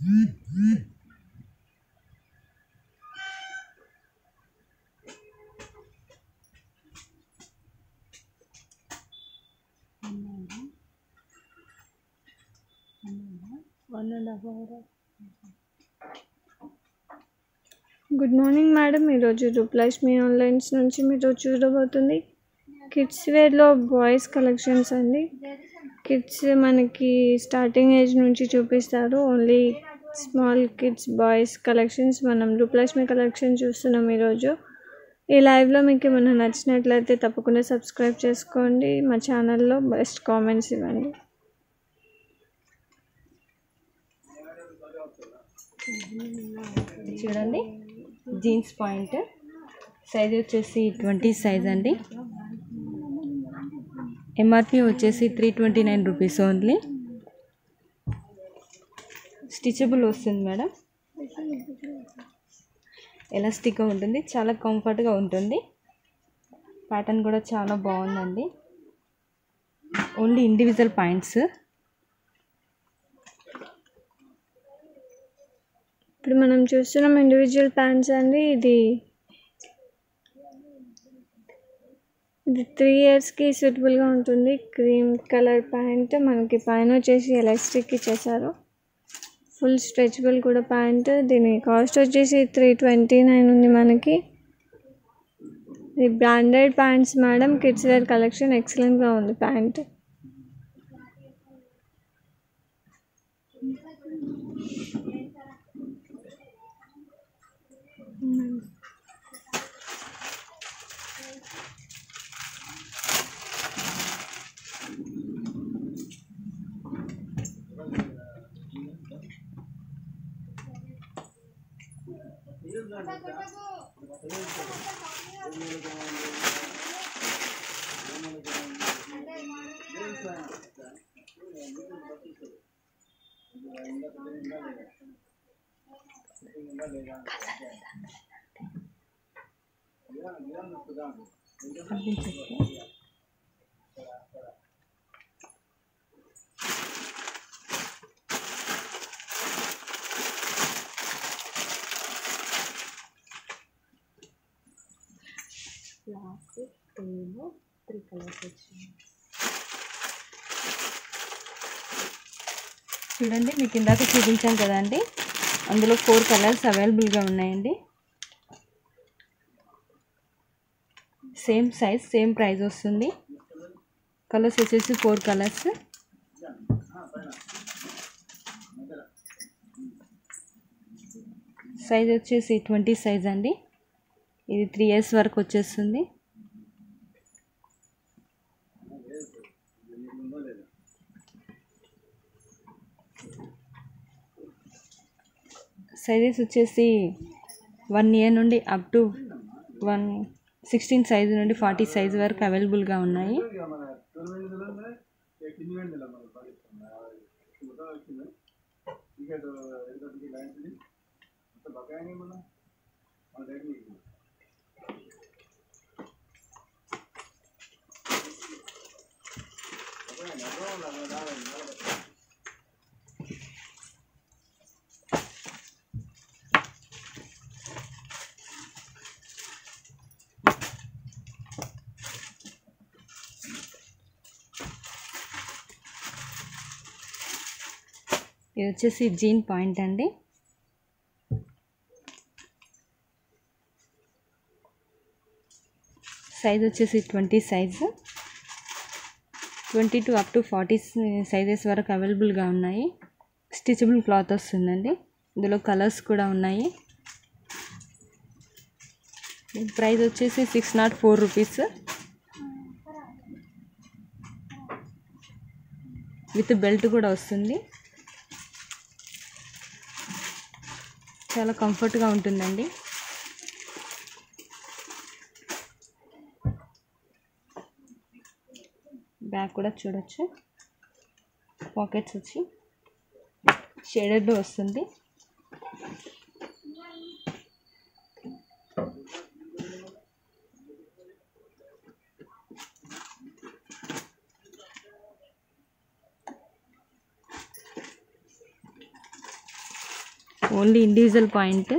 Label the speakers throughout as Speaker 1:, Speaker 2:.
Speaker 1: one and half hour
Speaker 2: good morning madam ఈరోజు Roopalakshmi onlines నుంచి మీరు చూడబోతుంది కిడ్స్ వేర్లో బాయ్స్ కలెక్షన్స్ అండి కిడ్స్ మనకి స్టార్టింగ్ ఏజ్ నుంచి చూపిస్తారు only small kids boys collections మనం రూపలక్ష్మి కలెక్షన్ చూస్తున్నాం ఈరోజు ఈ లైవ్లో మీకు ఏమైనా నచ్చినట్లయితే తప్పకుండా సబ్స్క్రైబ్ చేసుకోండి మా ఛానల్లో బెస్ట్ కామెంట్స్ ఇవ్వండి
Speaker 1: చూడండి జీన్స్ పాయింట్ సైజ్ వచ్చేసి ట్వంటీ సైజ్ అండి ఎంఆర్పి వచ్చేసి three twenty nine rupees only stitchable వస్తుంది మేడం ఎలాస్టిక్గా ఉంటుంది చాలా కంఫర్ట్గా ఉంటుంది ప్యాటర్న్ కూడా చాలా బాగుందండి ఓన్లీ ఇండివిజువల్ పాయింట్స్
Speaker 2: ఇప్పుడు మనం చూస్తున్నాం ఇండివిజువల్ ప్యాంట్స్ అండి ఇది ఇది త్రీ ఇయర్స్కి సూటబుల్గా ఉంటుంది క్రీమ్ కలర్ ప్యాంట్ మనకి పైన వచ్చేసి ఎలాస్టిక్ ఇచ్చేసారు ఫుల్ స్ట్రెచబుల్ కూడా ప్యాంట్ దీని కాస్ట్ వచ్చేసి త్రీ ట్వంటీ నైన్ ఉంది మనకి ఇది branded pants madam kids wear collection ఎక్సలెంట్గా ఉంది pant
Speaker 1: black green three colours వచ్చింది చూడండి మీకు ఇందాక చూపించాను కదండి అందులో ఫోర్ కలర్స్ అవైలబుల్గా ఉన్నాయండి సేమ్ సైజ్ సేమ్ ప్రైస్ వస్తుంది కలర్స్ వచ్చేసి ఫోర్ కలర్స్ సైజ్ వచ్చేసి ట్వంటీ సైజ్ అండి ఇది త్రీ ఇయర్స్ వరకు వచ్చేస్తుంది సైజెస్ వచ్చేసి వన్ ఇయర్ నుండి up to one sixteen size నుండి ఫార్టీ సైజ్ వరకు అవైలబుల్గా ఉన్నాయి ఇది వచ్చేసి జీన్ పాయింట్ అండి సైజ్ వచ్చేసి twenty size twenty to up to forty sizes వరకు అవైలబుల్గా ఉన్నాయి స్టిచబుల్ క్లాత్ వస్తుందండి ఇందులో కలర్స్ కూడా ఉన్నాయి ప్రైస్ వచ్చేసి six nought four rupees with belt కూడా వస్తుంది చాలా కంఫర్ట్గా ఉంటుందండి బ్యాక్ కూడా చూడొచ్చు పాకెట్స్ వచ్చి షేడెడ్లో వస్తుంది ఓన్లీ ఇండివిజువల్ పాయింట్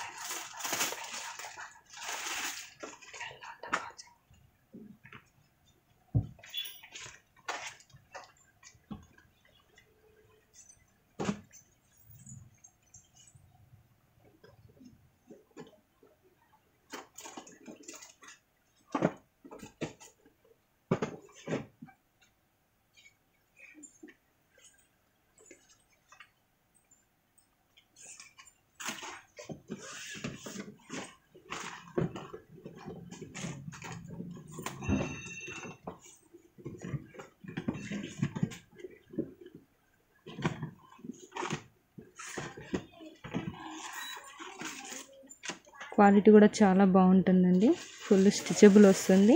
Speaker 1: క్వాలిటీ కూడా చాలా బాగుంటుందండి ఫుల్ స్టిచబుల్ వస్తుంది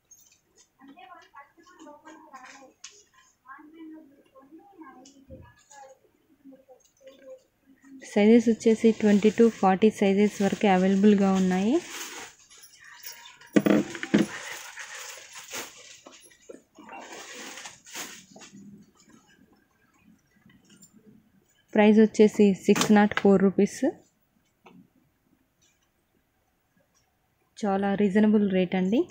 Speaker 1: సైజెస్ వచ్చేసి ట్వంటీ టు ఫార్టీ సైజెస్ వరకు అవైలబుల్గా ఉన్నాయి ప్రైస్ వచ్చేసి సిక్స్ నాట్ ఫోర్ రూపీస్ చాలా రీజనబుల్ రేట్ అండి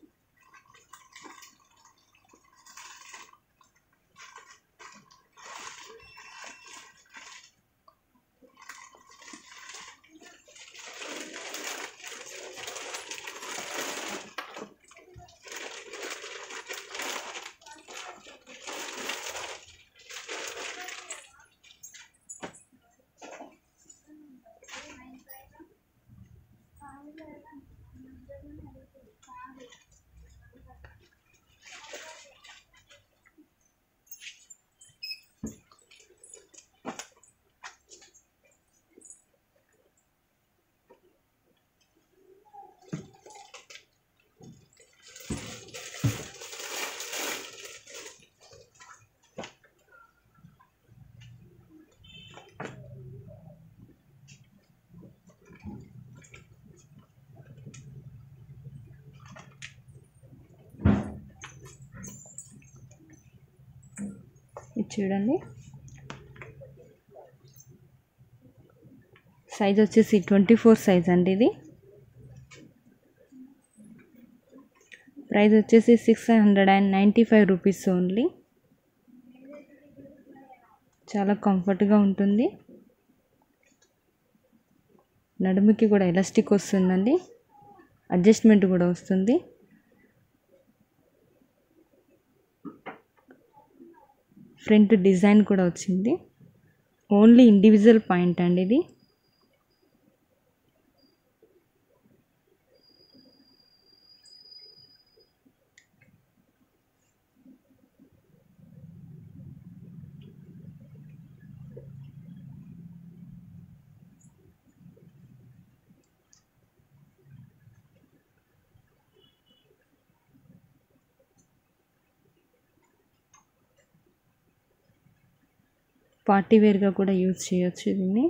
Speaker 1: ఇది చూడండి సైజ్ వచ్చేసి ట్వంటీ ఫోర్ సైజ్ అండి ఇది ప్రైస్ వచ్చేసి six hundred and ninety five rupees only చాలా కంఫర్ట్గా ఉంటుంది నడుముకి కూడా ఎలాస్టిక్ వస్తుందండి అడ్జస్ట్మెంట్ కూడా వస్తుంది ఫ్రంట్ డిజైన్ కూడా వచ్చింది ఓన్లీ ఇండివిజువల్ పాయింట్ అండి ఇది పార్టీ వేర్గా కూడా యూజ్ చేయొచ్చు దీన్ని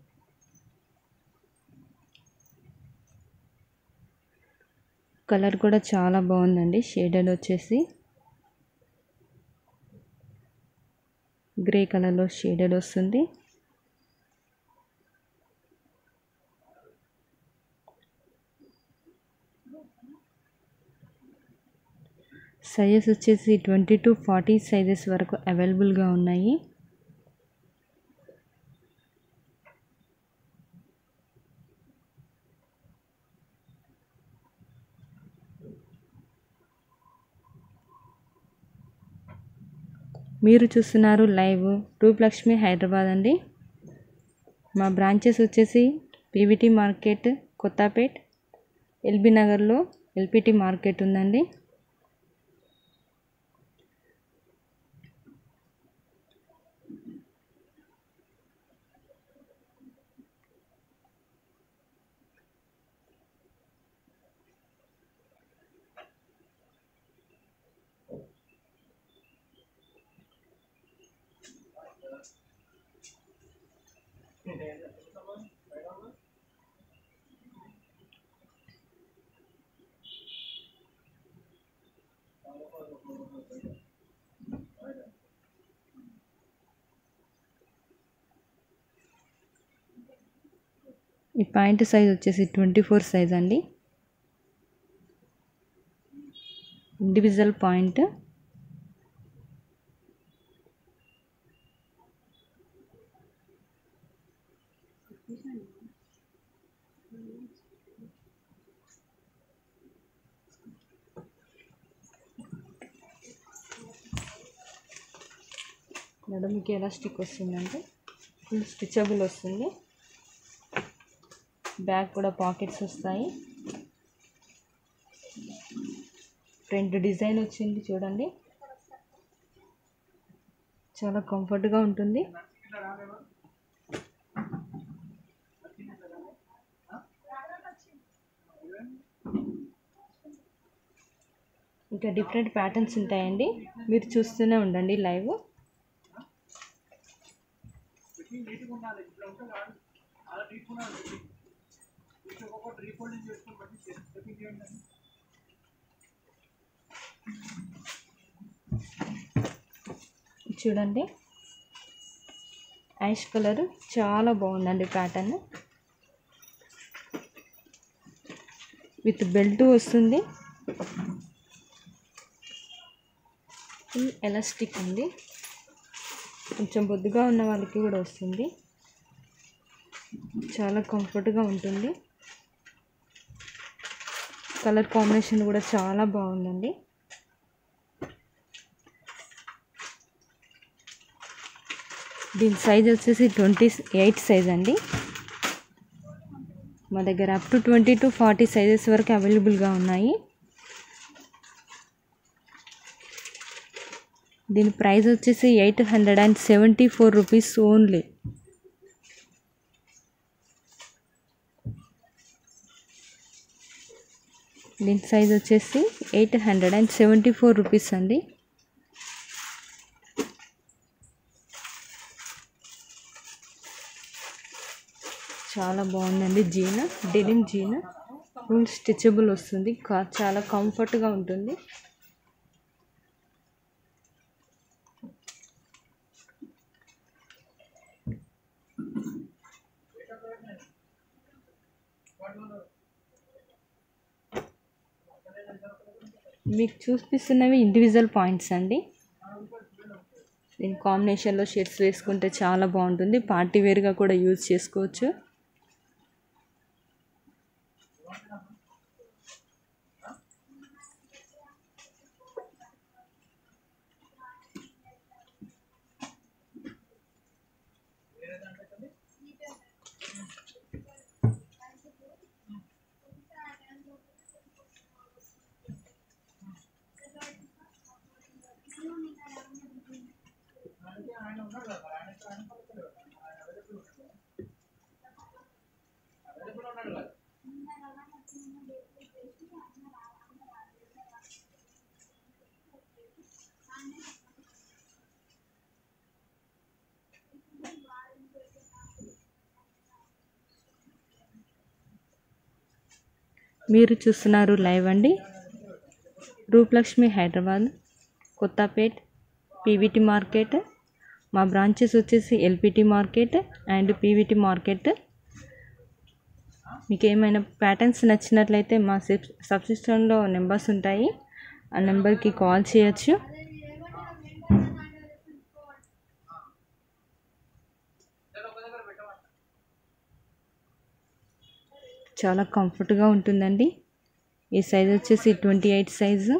Speaker 1: కలర్ కూడా చాలా బాగుందండి షేడెడ్ వచ్చేసి గ్రే కలర్లో షేడెడ్ వస్తుంది సైజెస్ వచ్చేసి ట్వంటీ టు ఫార్టీ సైజెస్ వరకు అవైలబుల్గా ఉన్నాయి మీరు చూస్తున్నారు లైవ్ రూప్ లక్ష్మి హైదరాబాద్ అండి మా బ్రాంచెస్ వచ్చేసి పీవీటీ మార్కెట్ కొత్తపేట్ ఎల్బీ నగర్లో ఎల్పిటి మార్కెట్ ఉందండి ఈ ప్యాంట్ సైజ్ వచ్చేసి ట్వంటీ ఫోర్ సైజ్ అండి ఇండివిజువల్ పాయింట్ నడుముకి ఎలాస్టిక్ వస్తుందంటే ఫుల్ స్టిచబుల్ వస్తుంది బ్యాక్ కూడా పాకెట్స్ వస్తాయి ఫ్రంట్ డిజైన్ వచ్చింది చూడండి చాలా కంఫర్ట్గా ఉంటుంది ఇంకా డిఫరెంట్ ప్యాటర్న్స్ ఉంటాయండి మీరు చూస్తూనే ఉండండి లైవ్ చూడండి యాష్ కలర్ చాలా బాగుందండి ప్యాటర్న్ విత్ బెల్ట్ వస్తుంది ఫుల్ ఎలాస్టిక్ ఉంది కొంచెం బొద్దుగా ఉన్న వాళ్ళకి కూడా వస్తుంది చాలా కంఫర్ట్గా ఉంటుంది కలర్ కాంబినేషన్ కూడా చాలా బాగుందండి దీని సైజ్ వచ్చేసి ట్వంటీ ఎయిట్ సైజ్ అండి మా దగ్గర up to twenty to forty sizes వరకు అవైలబుల్గా ఉన్నాయి దీని ప్రైస్ వచ్చేసి eight hundred and seventy four rupees only దీని సైజ్ వచ్చేసి eight hundred and seventy four rupees అండి చాలా బాగుందండి jean denim jean full stitchable వస్తుంది కా చాలా కంఫర్ట్గా ఉంటుంది మీకు చూపిస్తున్నవి ఇండివిజువల్ పాయింట్స్ అండి దీని కాంబినేషన్లో షర్ట్స్ వేసుకుంటే చాలా బాగుంటుంది పార్టీ వేర్గా కూడా యూజ్ చేసుకోవచ్చు మీరు చూస్తున్నారు లైవ్ అండి రూపలక్ష్మి హైదరాబాద్ కొత్తపేట్ పీవీటీ మార్కెట్ మా బ్రాంచెస్ వచ్చేసి LPT market and PVT market మీకు ఏమైనా ప్యాటర్న్స్ నచ్చినట్లయితే మా సబ్ సబ్సిస్టంలో నెంబర్స్ ఉంటాయి ఆ నెంబర్కి కాల్ చేయొచ్చు చాలా కంఫర్ట్గా ఉంటుందండి ఈ సైజ్ వచ్చేసి ట్వంటీ ఎయిట్ సైజు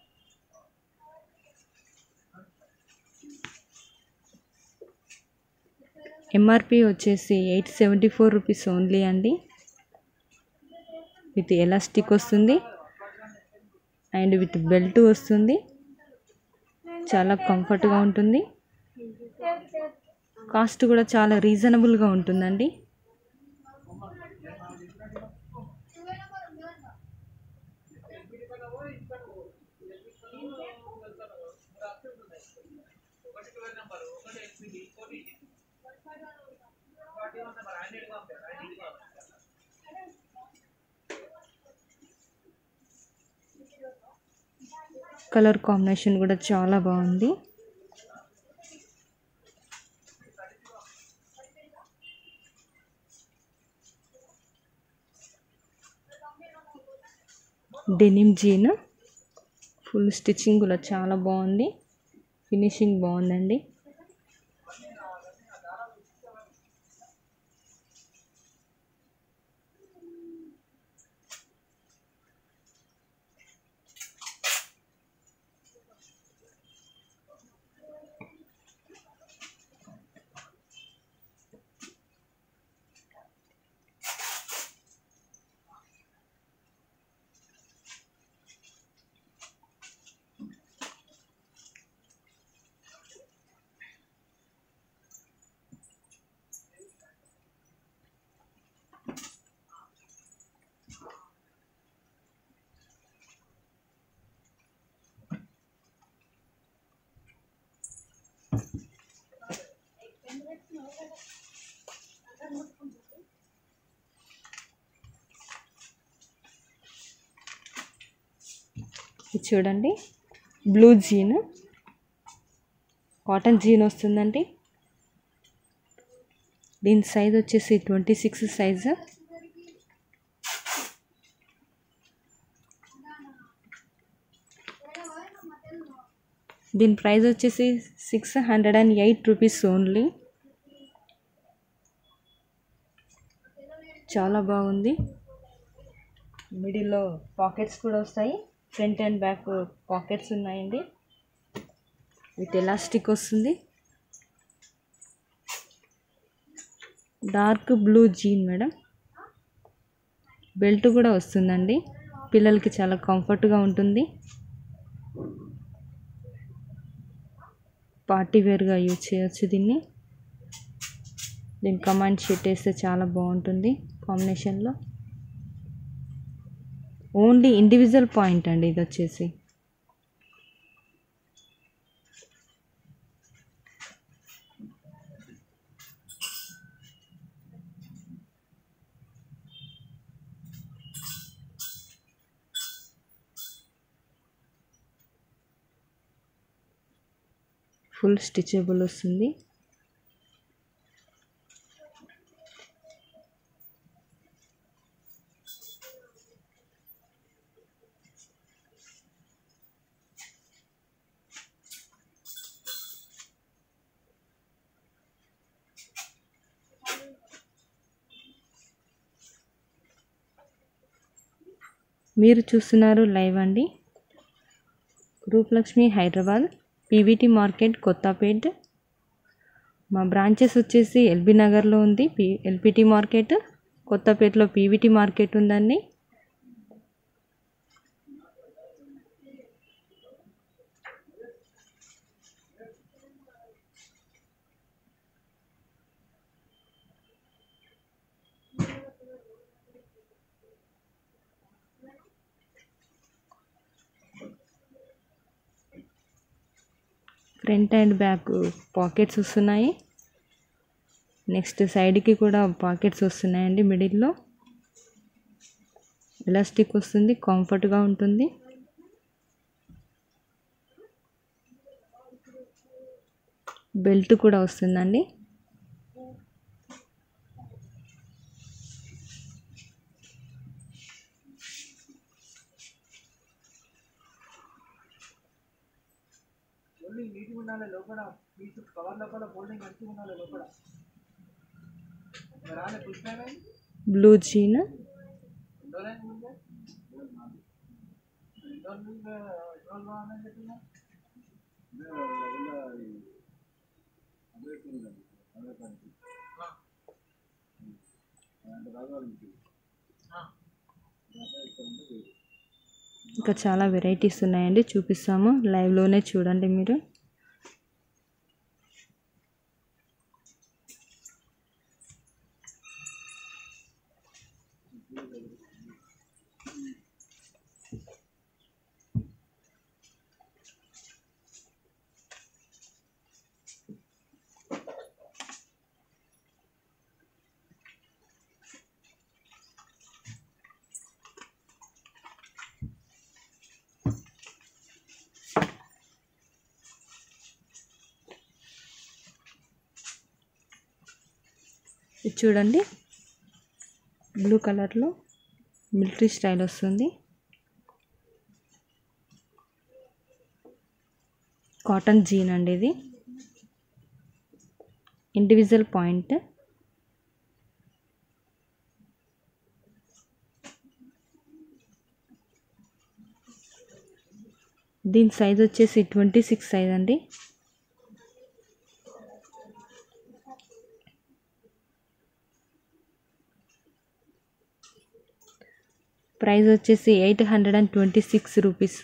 Speaker 1: ఎంఆర్పి వచ్చేసి eight seventy four rupees only అండి విత్ ఎలాస్టిక్ వస్తుంది అండ్ విత్ బెల్ట్ వస్తుంది చాలా కంఫర్ట్గా ఉంటుంది కాస్ట్ కూడా చాలా రీజనబుల్గా ఉంటుందండి కలర్ కాంబినేషన్ కూడా చాలా బాగుంది డెనిమ్ జీన్ ఫుల్ స్టిచ్చింగ్ కూడా చాలా బాగుంది ఫినిషింగ్ బాగుందండి ఇది చూడండి బ్లూ జీన్ కాటన్ జీన్ వస్తుందండి దీని సైజ్ వచ్చేసి ట్వంటీ సిక్స్ సైజు దీని ప్రైస్ వచ్చేసి six hundred and eight rupees only చాలా బాగుంది మిడిల్లో పాకెట్స్ కూడా వస్తాయి ఫ్రంట్ అండ్ బ్యాక్ పాకెట్స్ ఉన్నాయండి విత్ ఎలాస్టిక్ వస్తుంది dark blue jean madam belt కూడా వస్తుందండి పిల్లలకి చాలా కంఫర్ట్గా ఉంటుంది పార్టీ వేర్గా యూజ్ చేయొచ్చు దీన్ని దీని కమాండ్ షీట్ వేస్తే చాలా బాగుంటుంది కాంబినేషన్లో ఓన్లీ ఇండివిజువల్ పాయింట్ అండి ఇది వచ్చేసి ఫుల్ స్టిచబుల్ వస్తుంది మీరు చూస్తున్నారు లైవ్ అండి రూపలక్ష్మి హైదరాబాద్ పీవీటీ మార్కెట్ కొత్తపేట్ మా బ్రాంచెస్ వచ్చేసి ఎల్బీ నగర్లో ఉంది పీ ఎల్పిటి మార్కెట్ కొత్తపేటలో పీవీటీ మార్కెట్ ఉందండి ఫ్రంట్ అండ్ బ్యాక్ పాకెట్స్ వస్తున్నాయి నెక్స్ట్ సైడ్కి కూడా పాకెట్స్ వస్తున్నాయండి మిడిల్లో ఎలాస్టిక్ వస్తుంది కంఫర్ట్గా ఉంటుంది బెల్ట్ కూడా వస్తుందండి బ్లూ జీన్ ఇంకా చాలా వెరైటీస్ ఉన్నాయండి చూపిస్తాము లైవ్లోనే చూడండి మీరు ఇది చూడండి బ్లూ కలర్లో మిలిటరీ స్టైల్ వస్తుంది కాటన్ జీన్ అండి ఇది ఇండివిజువల్ పాయింట్ దీని సైజ్ వచ్చేసి ట్వంటీ సిక్స్ సైజ్ అండి ప్రైస్ వచ్చేసి eight hundred and twenty six rupees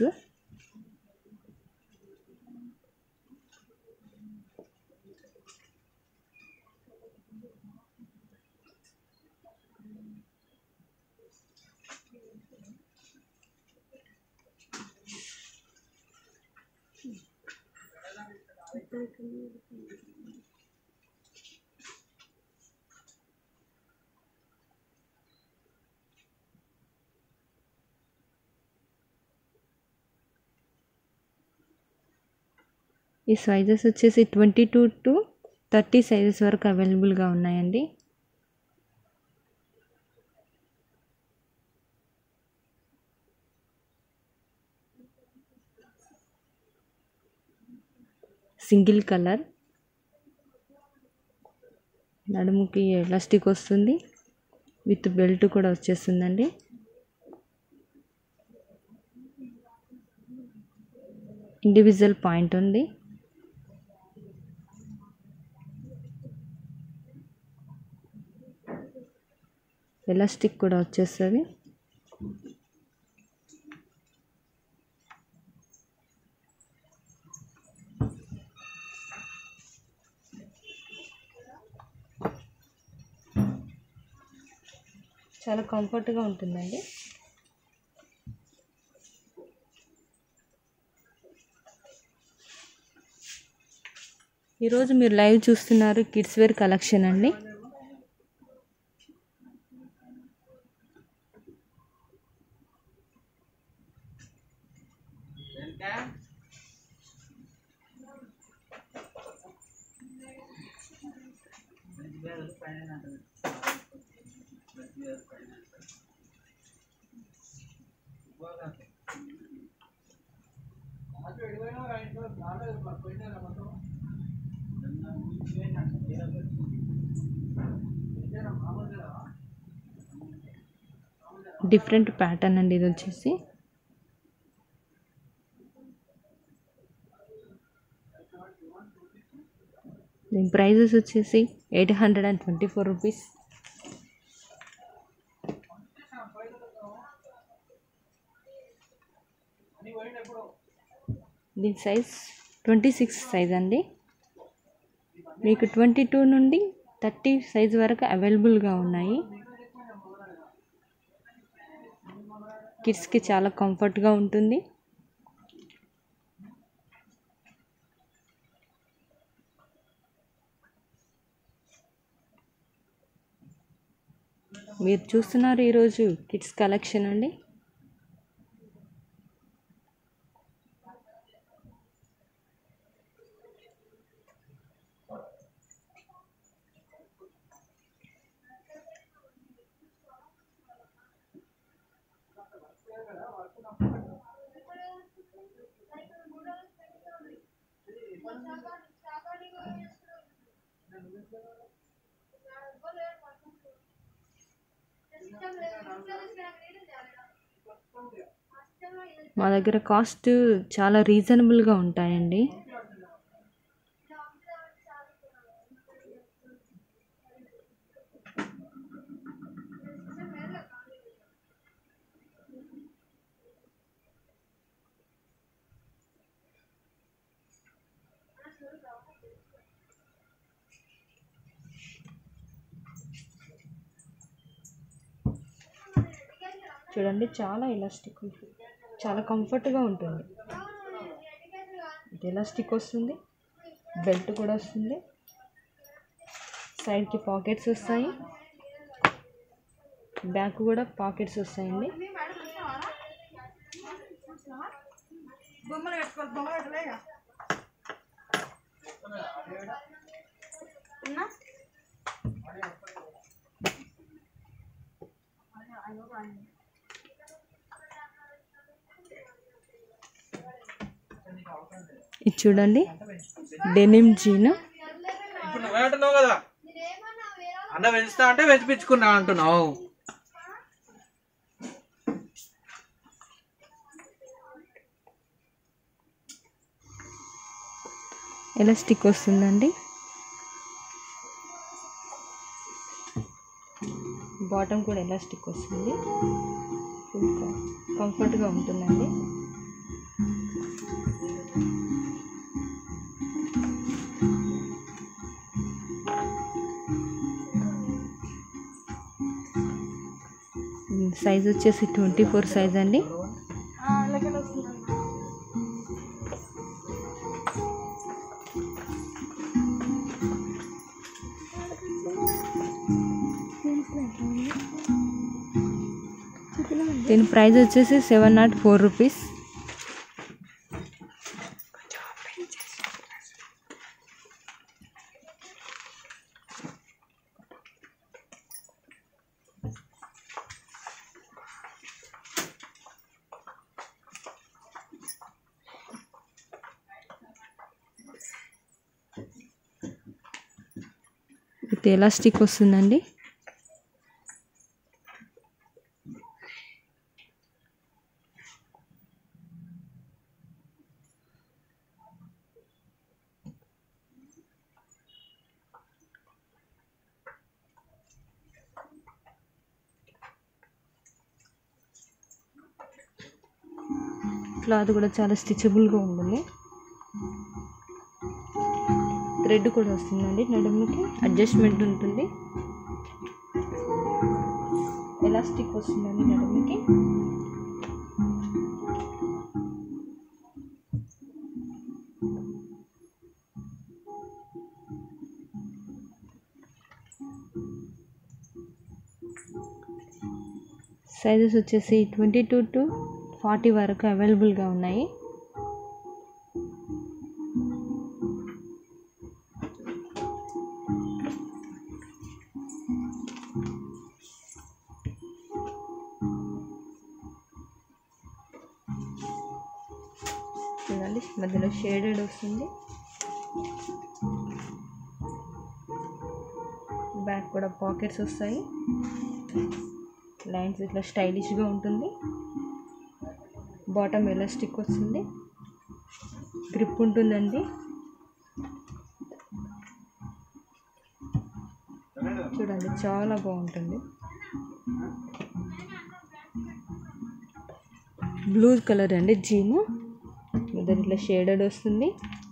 Speaker 1: ఈ సైజెస్ వచ్చేసి twenty two to thirty sizes వరకు అవైలబుల్గా ఉన్నాయండి సింగిల్ కలర్ నడుముకి ఎలాస్టిక్ వస్తుంది విత్ బెల్ట్ కూడా వచ్చేస్తుందండి ఇండివిజువల్ పాయింట్ ఉంది ఎలాస్టిక్ కూడా వచ్చేస్తుంది చాలా కంఫర్ట్గా ఉంటుందండి ఈరోజు మీరు లైవ్ చూస్తున్నారు కిడ్స్ వేర్ కలెక్షన్ అండి డిఫరెంట్ ప్యాటర్న్ అండి ఇది వచ్చేసి దీని ప్రైజెస్ వచ్చేసి eight hundred and twenty four rupees దీని సైజ్ ట్వంటీ సిక్స్ సైజ్ అండి మీకు ట్వంటీ టూ నుండి థర్టీ సైజ్ వరకు అవైలబుల్గా ఉన్నాయి కిడ్స్కి చాలా కంఫర్ట్గా ఉంటుంది మీరు చూస్తున్నారు ఈరోజు కిడ్స్ కలెక్షన్ అండి మా దగ్గర కాస్ట్ చాలా రీజనబుల్గా ఉంటాయండి చూడండి చాలా ఎలాస్టిక్ ఉంటుంది చాలా కంఫర్ట్గా ఉంటుంది ఇది ఎలాస్టిక్ వస్తుంది బెల్ట్ కూడా వస్తుంది సైడ్కి పాకెట్స్ వస్తాయి బ్యాక్ కూడా పాకెట్స్ వస్తాయండి ఇది చూడండి డెనిమ్ జీన్
Speaker 3: ఇప్పుడు నువ్వే అంటున్నావు కదా అన్న పెంచుతా అంటే పెంచిపించుకున్నా అంటున్నావు
Speaker 1: ఎలాస్టిక్ వస్తుందండి బాటమ్ కూడా ఎలాస్టిక్ వస్తుంది ఫుల్ కంఫర్ట్గా ఉంటుందండి సైజ్ వచ్చేసి ట్వంటీ ఫోర్ సైజ్ అండి దీని ప్రైస్ వచ్చేసి seven nought four rupees with elastic వస్తుందండి క్లాత్ కూడా చాలా స్టిచబుల్గా ఉంటుంది థ్రెడ్ కూడా వస్తుందండి నడుముకి అడ్జస్ట్మెంట్ ఉంటుంది ఎలాస్టిక్ వస్తుందండి నడుముకి సైజెస్ వచ్చేసి ట్వంటీ టూ టు ఫార్టీ వరకు అవైలబుల్గా ఉన్నాయి చూడండి మధ్యలో షేడెడ్ వస్తుంది బ్యాక్ కూడా పాకెట్స్ వస్తాయి లైన్స్ ఇట్లా స్టైలిష్గా ఉంటుంది బాటమ్ ఎలాస్టిక్ వస్తుంది గ్రిప్ ఉంటుందండి చూడండి చాలా బాగుంటుంది బ్లూ కలర్ అండి జీను ఇద్దరు ఇట్లా షేడెడ్ వస్తుంది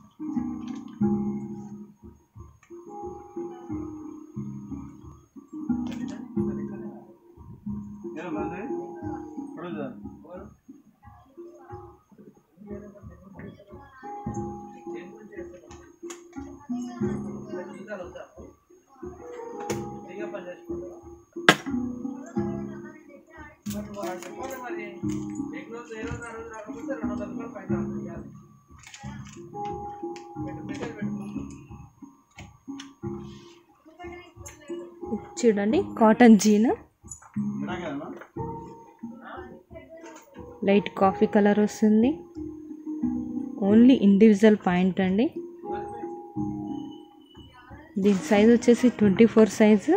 Speaker 1: చూడండి cotton jean light coffee colour వస్తుంది ఓన్లీ ఇండివిజువల్ పాయింట్ అండి దీని సైజ్ వచ్చేసి twenty four size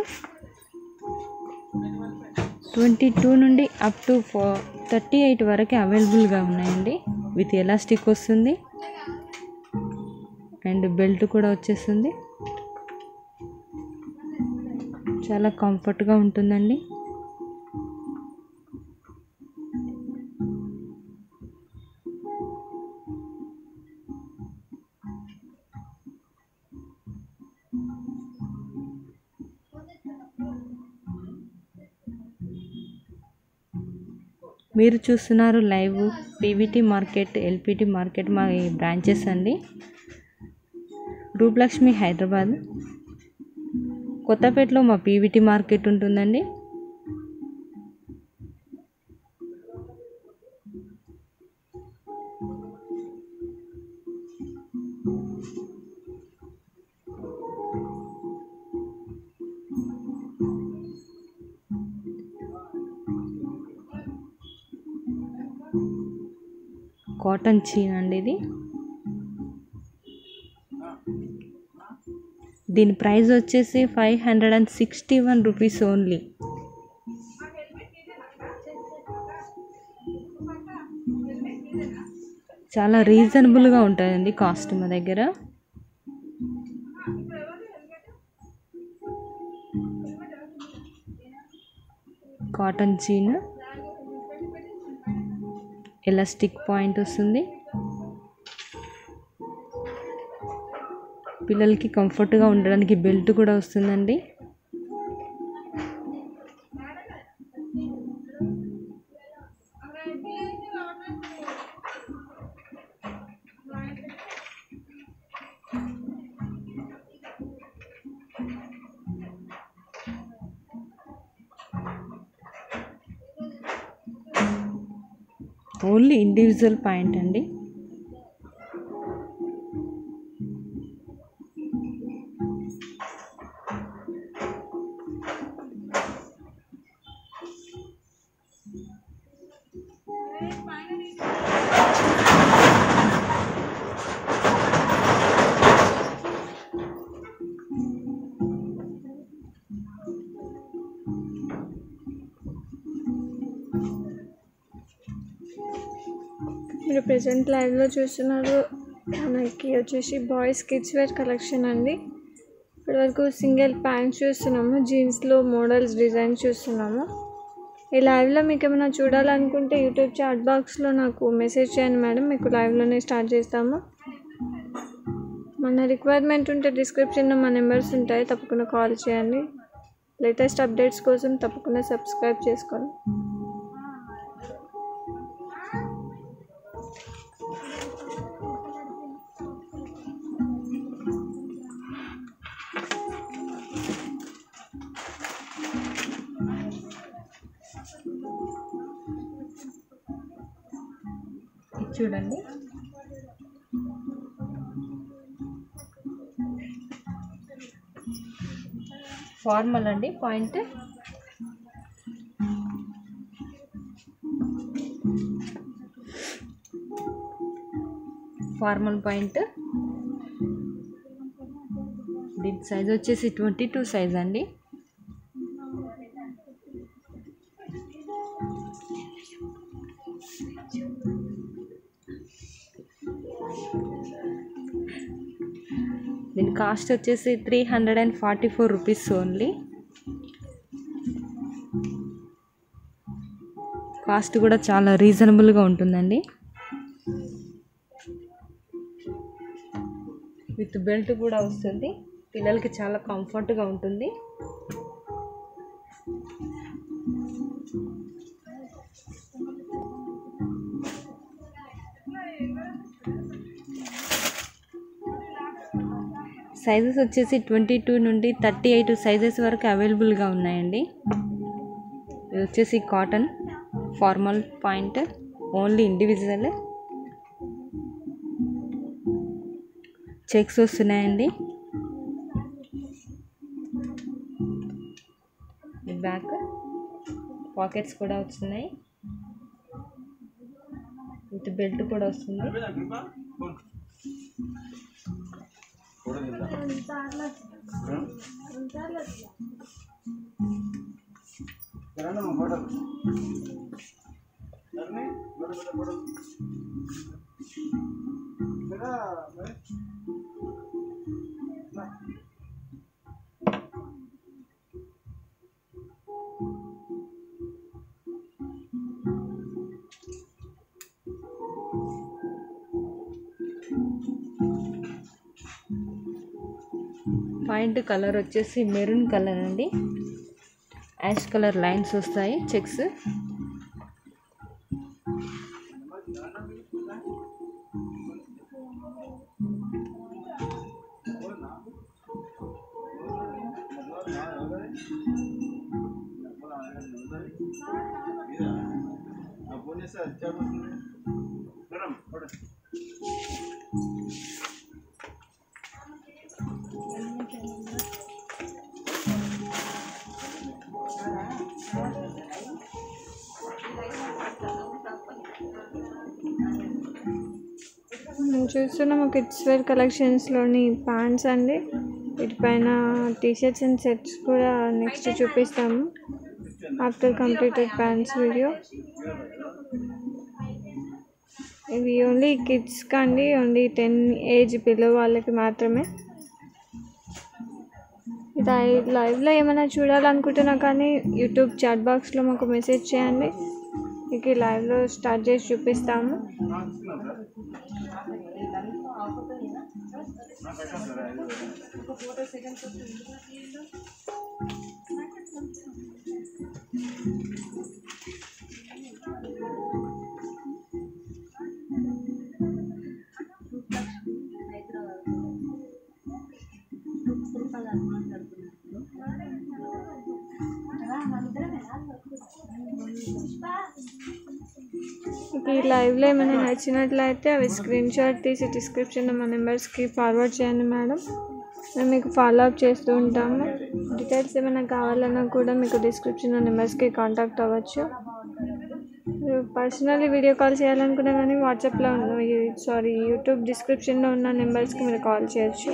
Speaker 1: twenty two నుండి అప్ టు ఫో థర్టీ ఎయిట్ వరకు అవైలబుల్గా ఉన్నాయండి విత్ ఎలాస్టిక్ వస్తుంది అండ్ బెల్ట్ కూడా వచ్చేస్తుంది చాలా కంఫర్ట్గా ఉంటుందండి మీరు చూస్తున్నారు live PVT market LPT market మా ఈ బ్రాంచెస్ అండి రూపలక్ష్మి హైదరాబాద్ కొత్తపేటలో మా పీవీటీ మార్కెట్ ఉంటుందండి కాటన్ చీన్ అండి ఇది దీని ప్రైస్ వచ్చేసి five hundred and sixty one rupees only చాలా రీజనబుల్గా ఉంటుందండి కాస్ట్ మా దగ్గర కాటన్ జీన్ ఎలాస్టిక్ పాయింట్ వస్తుంది పిల్లలకి కంఫర్ట్గా ఉండడానికి బెల్ట్ కూడా వస్తుందండి ఓన్లీ ఇండివిజువల్ పాయింట్ అండి
Speaker 2: మీరు ప్రజెంట్ లైవ్లో చూస్తున్నారు మనకి వచ్చేసి బాయ్స్ కిడ్స్ వేర్ కలెక్షన్ అండి ఇప్పటివరకు సింగిల్ ప్యాంట్స్ చూస్తున్నాము జీన్స్లో మోడల్స్ డిజైన్స్ చూస్తున్నాము ఈ లైవ్లో మీకు ఏమైనా చూడాలనుకుంటే యూట్యూబ్ చాట్ బాక్స్లో నాకు మెసేజ్ చేయండి మేడం మీకు లైవ్లోనే స్టార్ట్ చేస్తాము మన రిక్వైర్మెంట్ ఉంటే డిస్క్రిప్షన్లో మా నెంబర్స్ ఉంటాయి తప్పకుండా కాల్ చేయండి లేటెస్ట్ అప్డేట్స్ కోసం తప్పకుండా సబ్స్క్రైబ్ చేసుకోండి
Speaker 1: ఇది చూడండి ఫార్మల్ అండి పాయింట్ ఫార్మల్ పాయింట్ దీని సైజ్ వచ్చేసి ట్వంటీ టూ సైజ్ అండి దీని కాస్ట్ వచ్చేసి three hundred and forty four rupees only cost కూడా చాలా రీజనబుల్గా ఉంటుందండి విత్ బెల్ట్ కూడా వస్తుంది పిల్లలకి చాలా కంఫర్ట్గా ఉంటుంది సైజెస్ వచ్చేసి ట్వంటీ టూ నుండి థర్టీ ఎయిట్ సైజెస్ వరకు అవైలబుల్గా ఉన్నాయండి ఇది వచ్చేసి cotton formal point only individual checks వస్తున్నాయండి బ్యాక్ పాకెట్స్ కూడా వస్తున్నాయి విత్ బెల్ట్ కూడా వస్తుంది పాయింట్ కలర్ వచ్చేసి మెరూన్ కలర్ అండి యాష్ కలర్ లైన్స్ వస్తాయి చెక్స్
Speaker 2: మనం చూస్తున్నాము కిడ్స్ వేర్ కలెక్షన్స్లోని ప్యాంట్స్ అండి వీటిపైన టీషర్ట్స్ అండ్ సెట్స్ కూడా నెక్స్ట్ చూపిస్తాము ఆఫ్టర్ కంప్లీటెడ్ ప్యాంట్స్ వీడియో ఇవి ఓన్లీ కిడ్స్ కండి ఓన్లీ టెన్ ఏజ్ పిల్లల వాళ్ళకి మాత్రమే లైవ్ లైవ్లో ఏమైనా చూడాలనుకుంటున్నా కానీ యూట్యూబ్ చాట్ బాక్స్లో మాకు మెసేజ్ చేయండి మీకు లైవ్లో స్టార్ట్ చేసి చూపిస్తాము మీకు ఈ లైవ్లో ఏమైనా నచ్చినట్లయితే అవి స్క్రీన్ షాట్ తీసి డిస్క్రిప్షన్లో మా నెంబర్స్కి ఫార్వర్డ్ చేయండి మేడం మేము మీకు ఫాలో అప్ చేస్తూ ఉంటాము డీటెయిల్స్ ఏమైనా కావాలన్నా కూడా మీకు డిస్క్రిప్షన్లో నెంబర్స్కి కాంటాక్ట్ అవ్వచ్చు మీరు పర్సనల్లీ వీడియో కాల్ చేయాలనుకున్నా కానీ వాట్సాప్లో సారీ యూట్యూబ్ డిస్క్రిప్షన్లో ఉన్న నెంబర్స్కి మీరు కాల్ చేయొచ్చు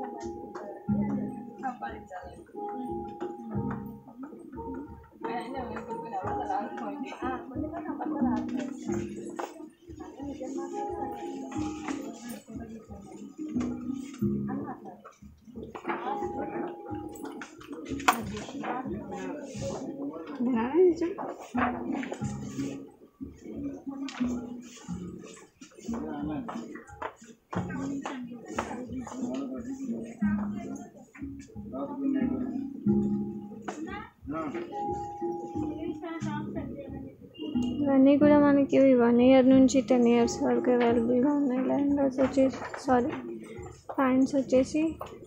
Speaker 2: ఇవన్నీ కూడా మనకి వన్ ఇయర్ నుంచి టెన్ ఇయర్స్ వరకు అవైలబుల్గా ఉన్నాయి లెహంగాస్ వచ్చేసి సారీ ప్యాంట్స్ వచ్చేసి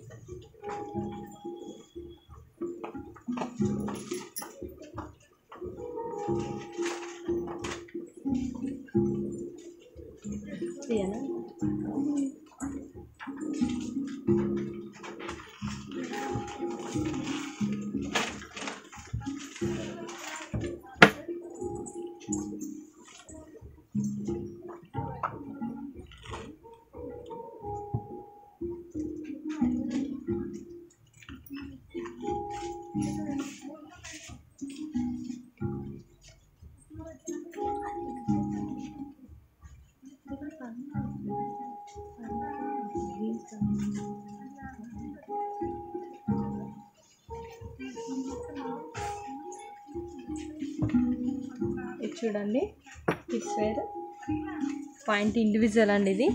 Speaker 1: ఇది చూడండి కిడ్స్ వేర్ పాయింట్ ఇండివిజువల్ అండి ఇది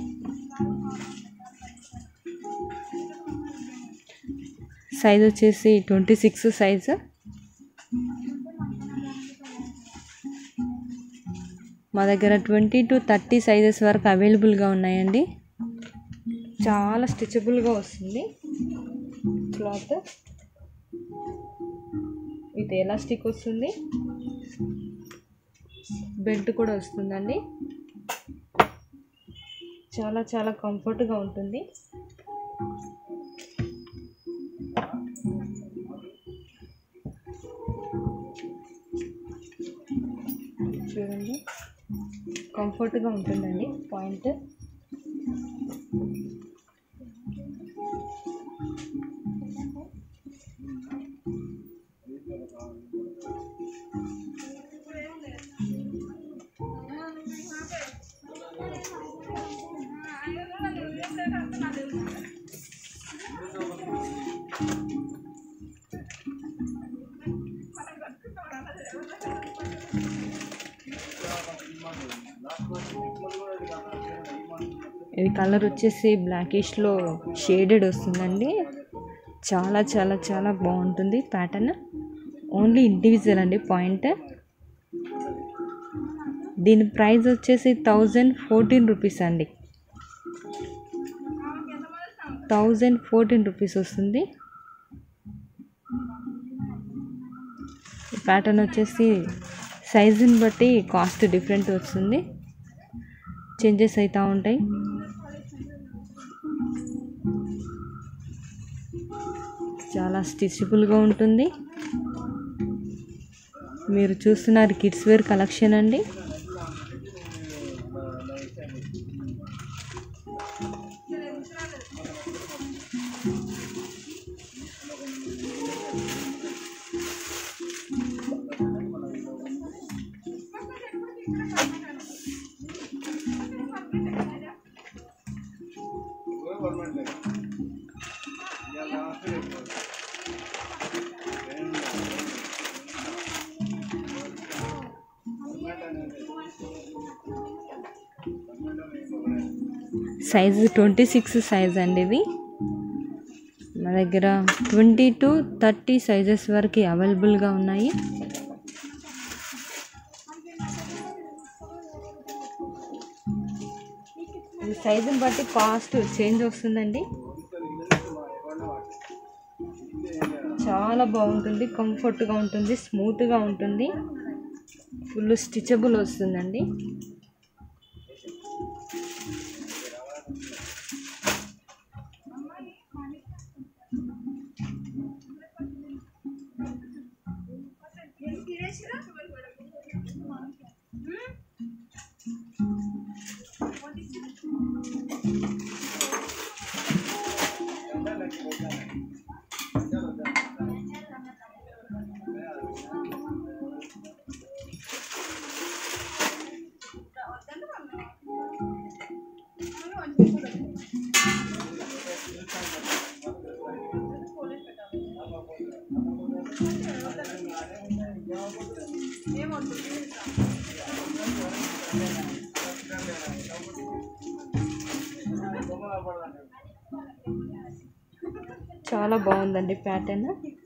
Speaker 1: సైజ్ వచ్చేసి ట్వంటీ సిక్స్ సైజు మా దగ్గర ట్వంటీ టు థర్టీ సైజెస్ వరకు అవైలబుల్గా ఉన్నాయండి చాలా స్ట్రెచబుల్గా వస్తుంది క్లాత్ విత్ ఎలాస్టిక్ వస్తుంది బెల్ట్ కూడా వస్తుందండి చాలా చాలా కంఫర్ట్గా ఉంటుంది చూడండి కంఫర్ట్గా ఉంటుందండి పాయింట్ ఇది కలర్ వచ్చేసి బ్లాకిష్లో షేడెడ్ వస్తుందండి చాలా చాలా చాలా బాగుంటుంది ప్యాటర్న్ ఓన్లీ ఇండివిజువల్ అండి పాయింట్ దీని ప్రైస్ వచ్చేసి థౌజండ్ ఫోర్టీన్ రూపీస్ అండి థౌజండ్ ఫోర్టీన్ రూపీస్ వస్తుంది ప్యాటర్న్ వచ్చేసి సైజుని బట్టి కాస్ట్ డిఫరెంట్ వస్తుంది చేంజెస్ అవుతూ ఉంటాయి చాలా స్టిచబుల్గా ఉంటుంది మీరు చూస్తున్నారు కిడ్స్ వేర్ కలెక్షన్ అండి సైజు ట్వంటీ సిక్స్ సైజ్ అండి ఇది మా దగ్గర ట్వంటీ టు థర్టీ సైజెస్ వరకు అవైలబుల్గా ఉన్నాయి ఈ సైజుని బట్టి కాస్ట్ చేంజ్ వస్తుందండి చాలా బాగుంటుంది కంఫర్ట్గా ఉంటుంది స్మూత్గా ఉంటుంది ఫుల్ స్టిచబుల్ వస్తుందండి చాలా బాగుందండి ప్యాటర్న్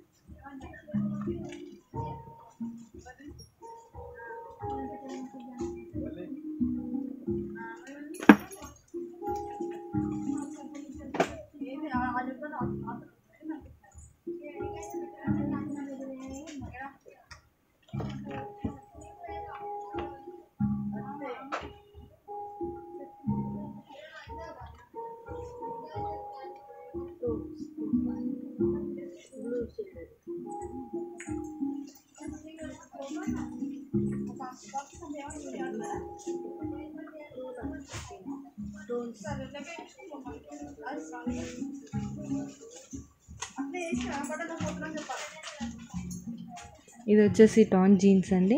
Speaker 1: ఇది వచ్చేసి టాన్ జీన్స్ అండి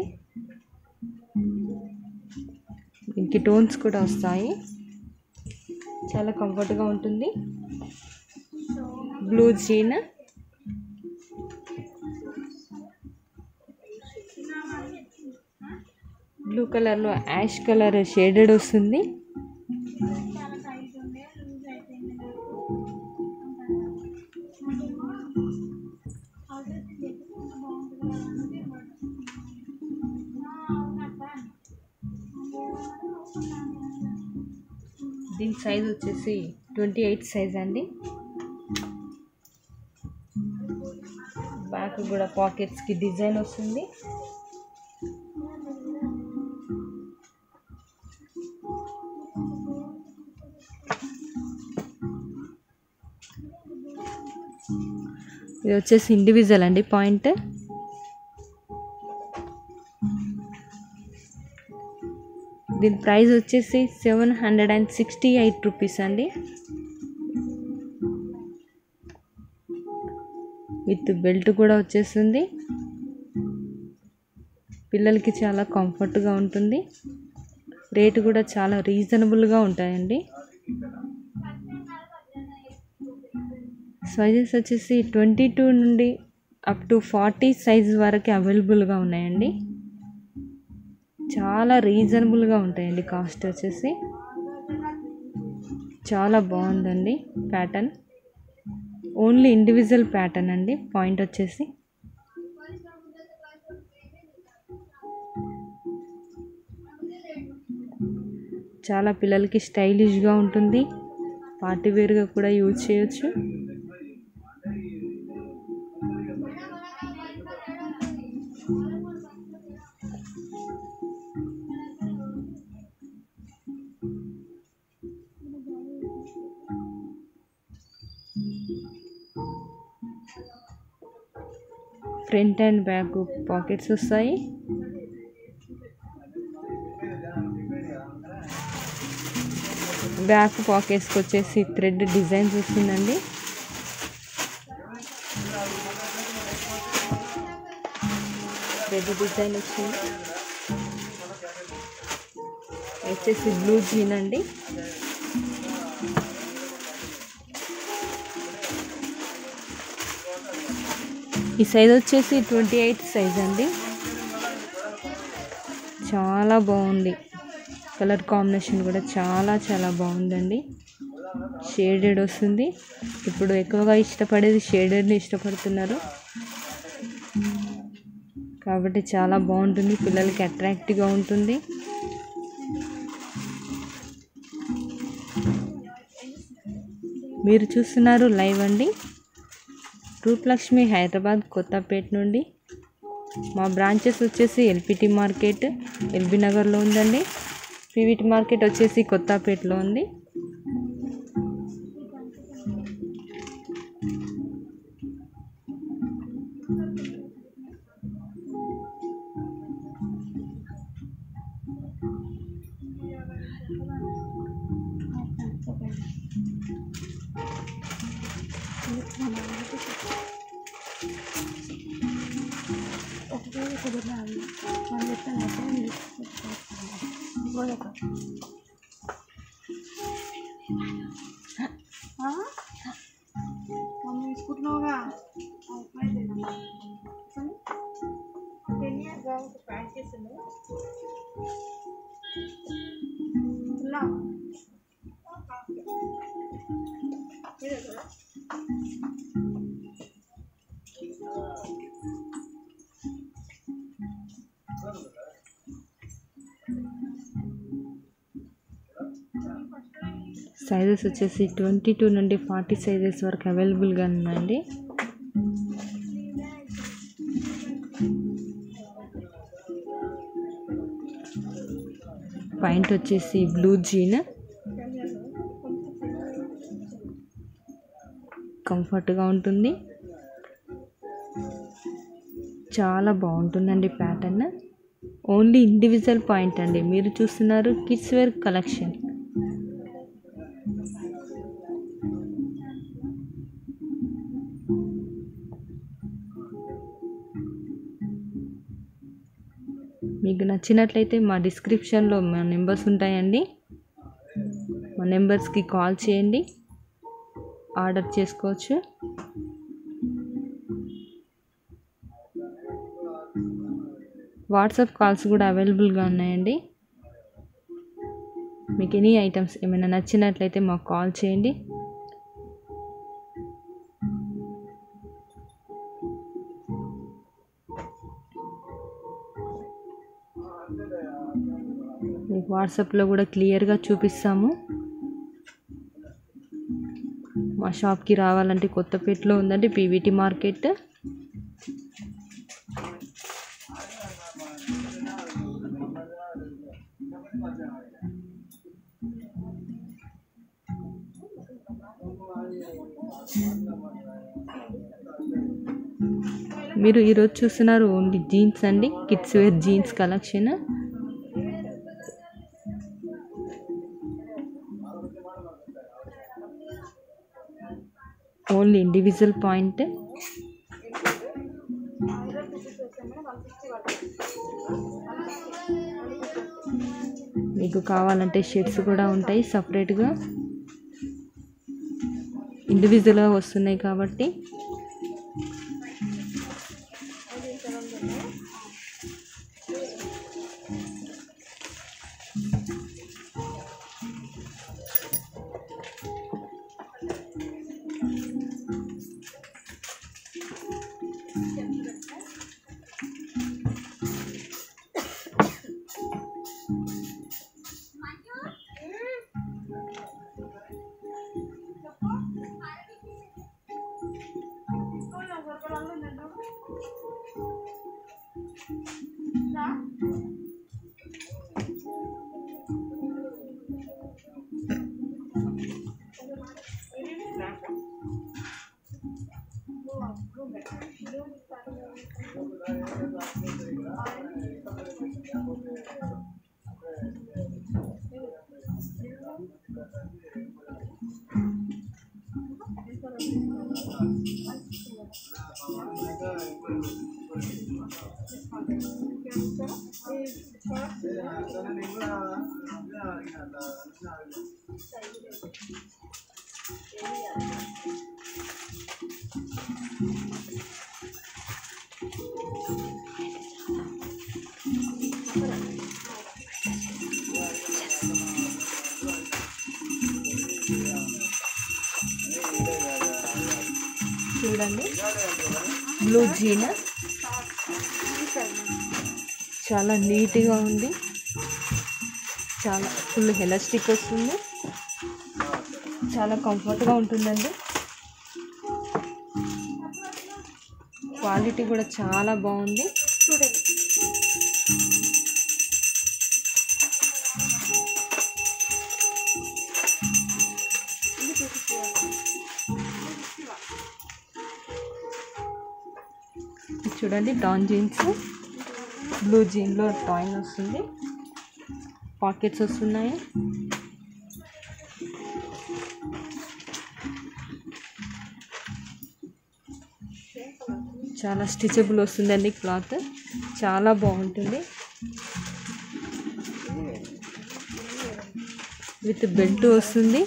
Speaker 1: దీనికి టోన్స్ కూడా వస్తాయి చాలా కంఫర్ట్గా ఉంటుంది బ్లూ జీన్ బ్లూ కలర్లో యాష్ కలర్ షేడెడ్ వస్తుంది దీని సైజ్ వచ్చేసి ట్వంటీ ఎయిట్ సైజ్ అండి బ్యాక్ కూడా పాకెట్స్కి డిజైన్ వస్తుంది ఇది వచ్చేసి ఇండివిజువల్ అండి పాయింట్ దీని ప్రైస్ వచ్చేసి seven hundred and sixty eight rupees అండి విత్ బెల్ట్ కూడా వచ్చేస్తుంది పిల్లలకి చాలా కంఫర్ట్గా ఉంటుంది రేటు కూడా చాలా రీజనబుల్గా ఉంటాయండి సైజెస్ వచ్చేసి ట్వంటీ టూ నుండి అప్ టు ఫార్టీ సైజ్ వరకు అవైలబుల్గా ఉన్నాయండి చాలా రీజనబుల్గా ఉంటాయండి కాస్ట్ వచ్చేసి చాలా బాగుందండి ప్యాటర్న్ ఓన్లీ ఇండివిజువల్ ప్యాటర్న్ అండి పాయింట్ వచ్చేసి చాలా పిల్లలకి స్టైలిష్గా ఉంటుంది పార్టీ వేర్గా కూడా యూజ్ చేయొచ్చు ఫ్రంట్ అండ్ బ్యాక్ పాకెట్స్ వస్తాయి బ్యాక్ పాకెట్స్కి వచ్చేసి థ్రెడ్ డిజైన్స్ వస్తుందండి థ్రెడ్ డిజైన్ వచ్చింది వచ్చేసి బ్లూ జీన్ అండి ఈ సైజ్ వచ్చేసి ట్వంటీ ఎయిట్ సైజ్ అండి చాలా బాగుంది కలర్ కాంబినేషన్ కూడా చాలా చాలా బాగుందండి షేడెడ్ వస్తుంది ఇప్పుడు ఎక్కువగా ఇష్టపడేది షేడెడ్ని ఇష్టపడుతున్నారు కాబట్టి చాలా బాగుంటుంది పిల్లలకి అట్రాక్టివ్గా ఉంటుంది మీరు చూస్తున్నారు లైవ్ అండి రూపలక్ష్మి హైదరాబాద్ కొత్తపేట నుండి మా బ్రాంచెస్ వచ్చేసి ఎల్పిటి మార్కెట్ ఎల్బీ నగర్లో ఉందండి పివిటి మార్కెట్ వచ్చేసి కొత్తపేటలో ఉంది సైజెస్ వచ్చేసి ట్వంటీ టూ నుండి ఫార్టీ సైజెస్ వరకు అవైలబుల్గా ఉన్నాయండి పాయింట్ వచ్చేసి బ్లూ జీన్ కంఫర్ట్గా ఉంటుంది చాలా బాగుంటుందండి ప్యాటర్న్ ఓన్లీ ఇండివిజువల్ పాయింట్ అండి మీరు చూస్తున్నారు కిడ్స్ వేర్ కలెక్షన్ మీకు నచ్చినట్లయితే మా డిస్క్రిప్షన్లో మా నెంబర్స్ ఉంటాయండి మా నెంబర్స్కి కాల్ చేయండి ఆర్డర్ చేసుకోవచ్చు వాట్సాప్ కాల్స్ కూడా అవైలబుల్గా ఉన్నాయండి మీకు ఎనీ ఐటమ్స్ ఏమైనా నచ్చినట్లయితే మాకు కాల్ చేయండి మీకు వాట్సాప్లో కూడా క్లియర్గా చూపిస్తాము మా షాప్కి రావాలంటే కొత్తపేటలో ఉందండి పీవీటీ మార్కెట్ మీరు ఈరోజు చూస్తున్నారు ఓన్లీ జీన్స్ అండి kids wear jeans collection only individual point మీకు కావాలంటే షర్ట్స్ కూడా ఉంటాయి సపరేట్గా ఇండివిజువల్గా వస్తున్నాయి కాబట్టి చూడండి బ్లూ జీన్ చాలా నీట్గా ఉంది చాలా ఫుల్ ఎలాస్టిక్ వస్తుంది చాలా కంఫర్ట్గా ఉంటుందండి క్వాలిటీ కూడా చాలా బాగుంది ఇది చూడండి డాన్ జీన్స్ బ్లూ జీన్లో టాయిన్ వస్తుంది పాకెట్స్ వస్తున్నాయి చాలా స్టిచబుల్ వస్తుందండి క్లాత్ చాలా బాగుంటుంది విత్ బెల్ట్ వస్తుంది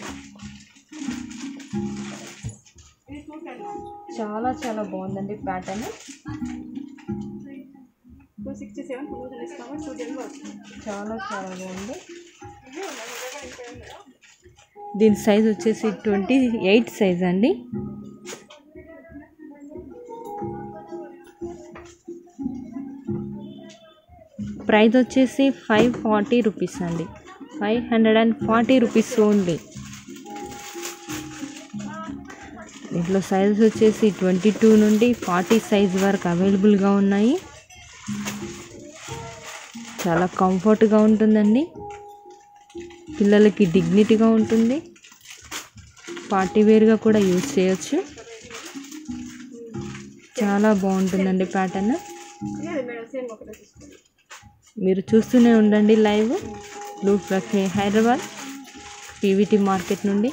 Speaker 1: చాలా చాలా బాగుందండి ప్యాటర్న్ చాలా చాలా బాగుంది దీని సైజ్ వచ్చేసి ట్వంటీ ఎయిట్ సైజ్ అండి ప్రైస్ వచ్చేసి ఫైవ్ ఫార్టీ రూపీస్ అండి five hundred and forty rupees only దీంట్లో సైజ్ వచ్చేసి ట్వంటీ టూ నుండి ఫార్టీ సైజ్ వరకు అవైలబుల్గా ఉన్నాయి చాలా కంఫర్ట్గా ఉంటుందండి పిల్లలకి డిగ్నిటీగా ఉంటుంది పార్టీ వేర్గా కూడా యూజ్ చేయొచ్చు చాలా బాగుంటుందండి ప్యాటర్న్ మీరు చూస్తూనే ఉండండి live blue Lakshmi Hyderabad PVT market నుండి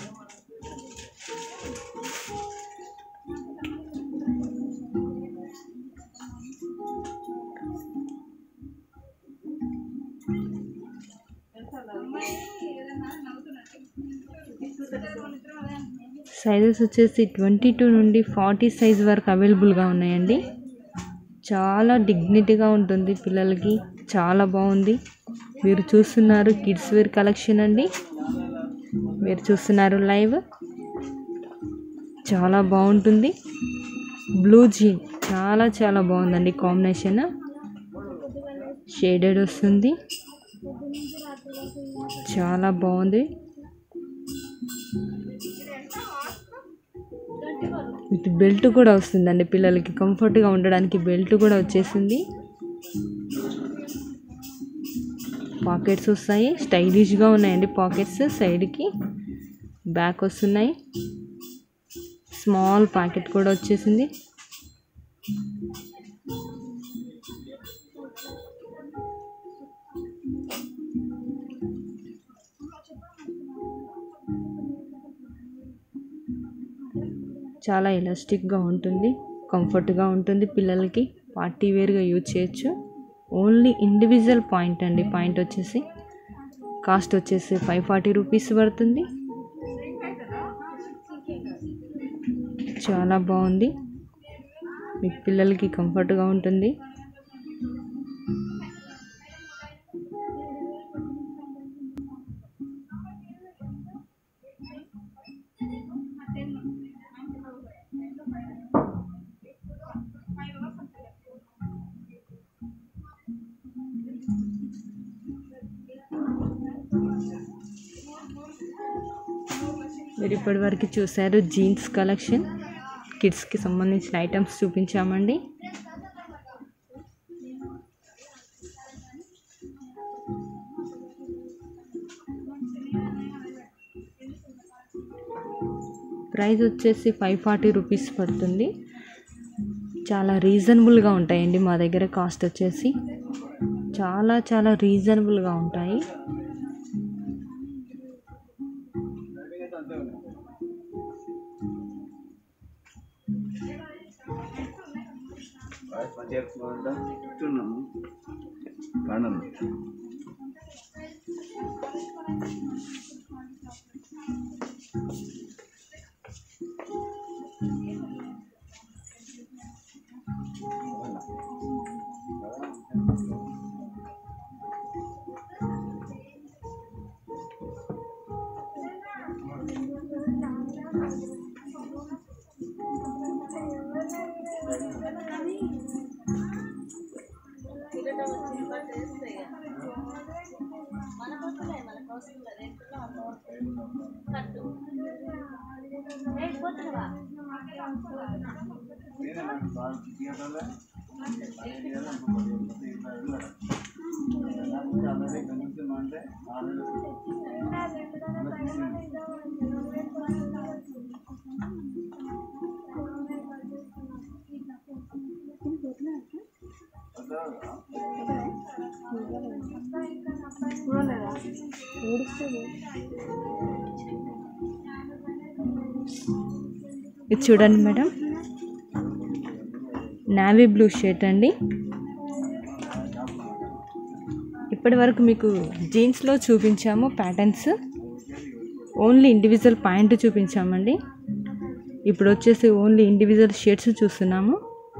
Speaker 1: సైజెస్ వచ్చేసి ట్వంటీ టూ నుండి ఫార్టీ సైజ్ వరకు అవైలబుల్గా ఉన్నాయండి చాలా డిగ్నిటీగా ఉంటుంది పిల్లలకి చాలా బాగుంది మీరు చూస్తున్నారు కిడ్స్ వేర్ కలెక్షన్ అండి మీరు చూస్తున్నారు లైవ్ చాలా బాగుంటుంది బ్లూ జీన్ చాలా చాలా బాగుందండి కాంబినేషన్ షేడెడ్ వస్తుంది చాలా బాగుంది విత్ బెల్ట్ కూడా వస్తుందండి పిల్లలకి కంఫర్ట్గా ఉండడానికి బెల్ట్ కూడా వచ్చేసింది పాకెట్స్ వస్తాయి స్టైలిష్గా ఉన్నాయండి పాకెట్స్ సైడ్కి బ్యాక్ వస్తున్నాయి స్మాల్ ప్యాకెట్ కూడా వచ్చేసింది చాలా ఎలాస్టిక్గా ఉంటుంది కంఫర్ట్గా ఉంటుంది పిల్లలకి పార్టీ వేర్గా యూజ్ చేయొచ్చు ఓన్లీ ఇండివిజువల్ పాయింట్ అండి పాయింట్ వచ్చేసి కాస్ట్ వచ్చేసి ఫైవ్ ఫార్టీ రూపీస్ పడుతుంది చాలా బాగుంది మీ పిల్లలకి కంఫర్ట్గా ఉంటుంది మీరు ఇప్పటివరకు చూశారు జీన్స్ కలెక్షన్ కిడ్స్కి సంబంధించిన ఐటమ్స్ చూపించామండి ప్రైస్ వచ్చేసి ఫైవ్ ఫార్టీ రూపీస్ పడుతుంది చాలా రీజనబుల్గా ఉంటాయండి మా దగ్గర కాస్ట్ వచ్చేసి చాలా చాలా రీజనబుల్గా ఉంటాయి
Speaker 4: చెప్తున్నాము కాండలు
Speaker 1: ఇది చూడండి మేడం నావీ బ్లూ షర్ట్ అండి ఇప్పటి వరకు మీకు జీన్స్లో చూపించాము ప్యాటర్న్స్ ఓన్లీ ఇండివిజువల్ పాయింట్ చూపించామండి ఇప్పుడు వచ్చేసి ఓన్లీ ఇండివిజువల్ షర్ట్స్ చూస్తున్నాము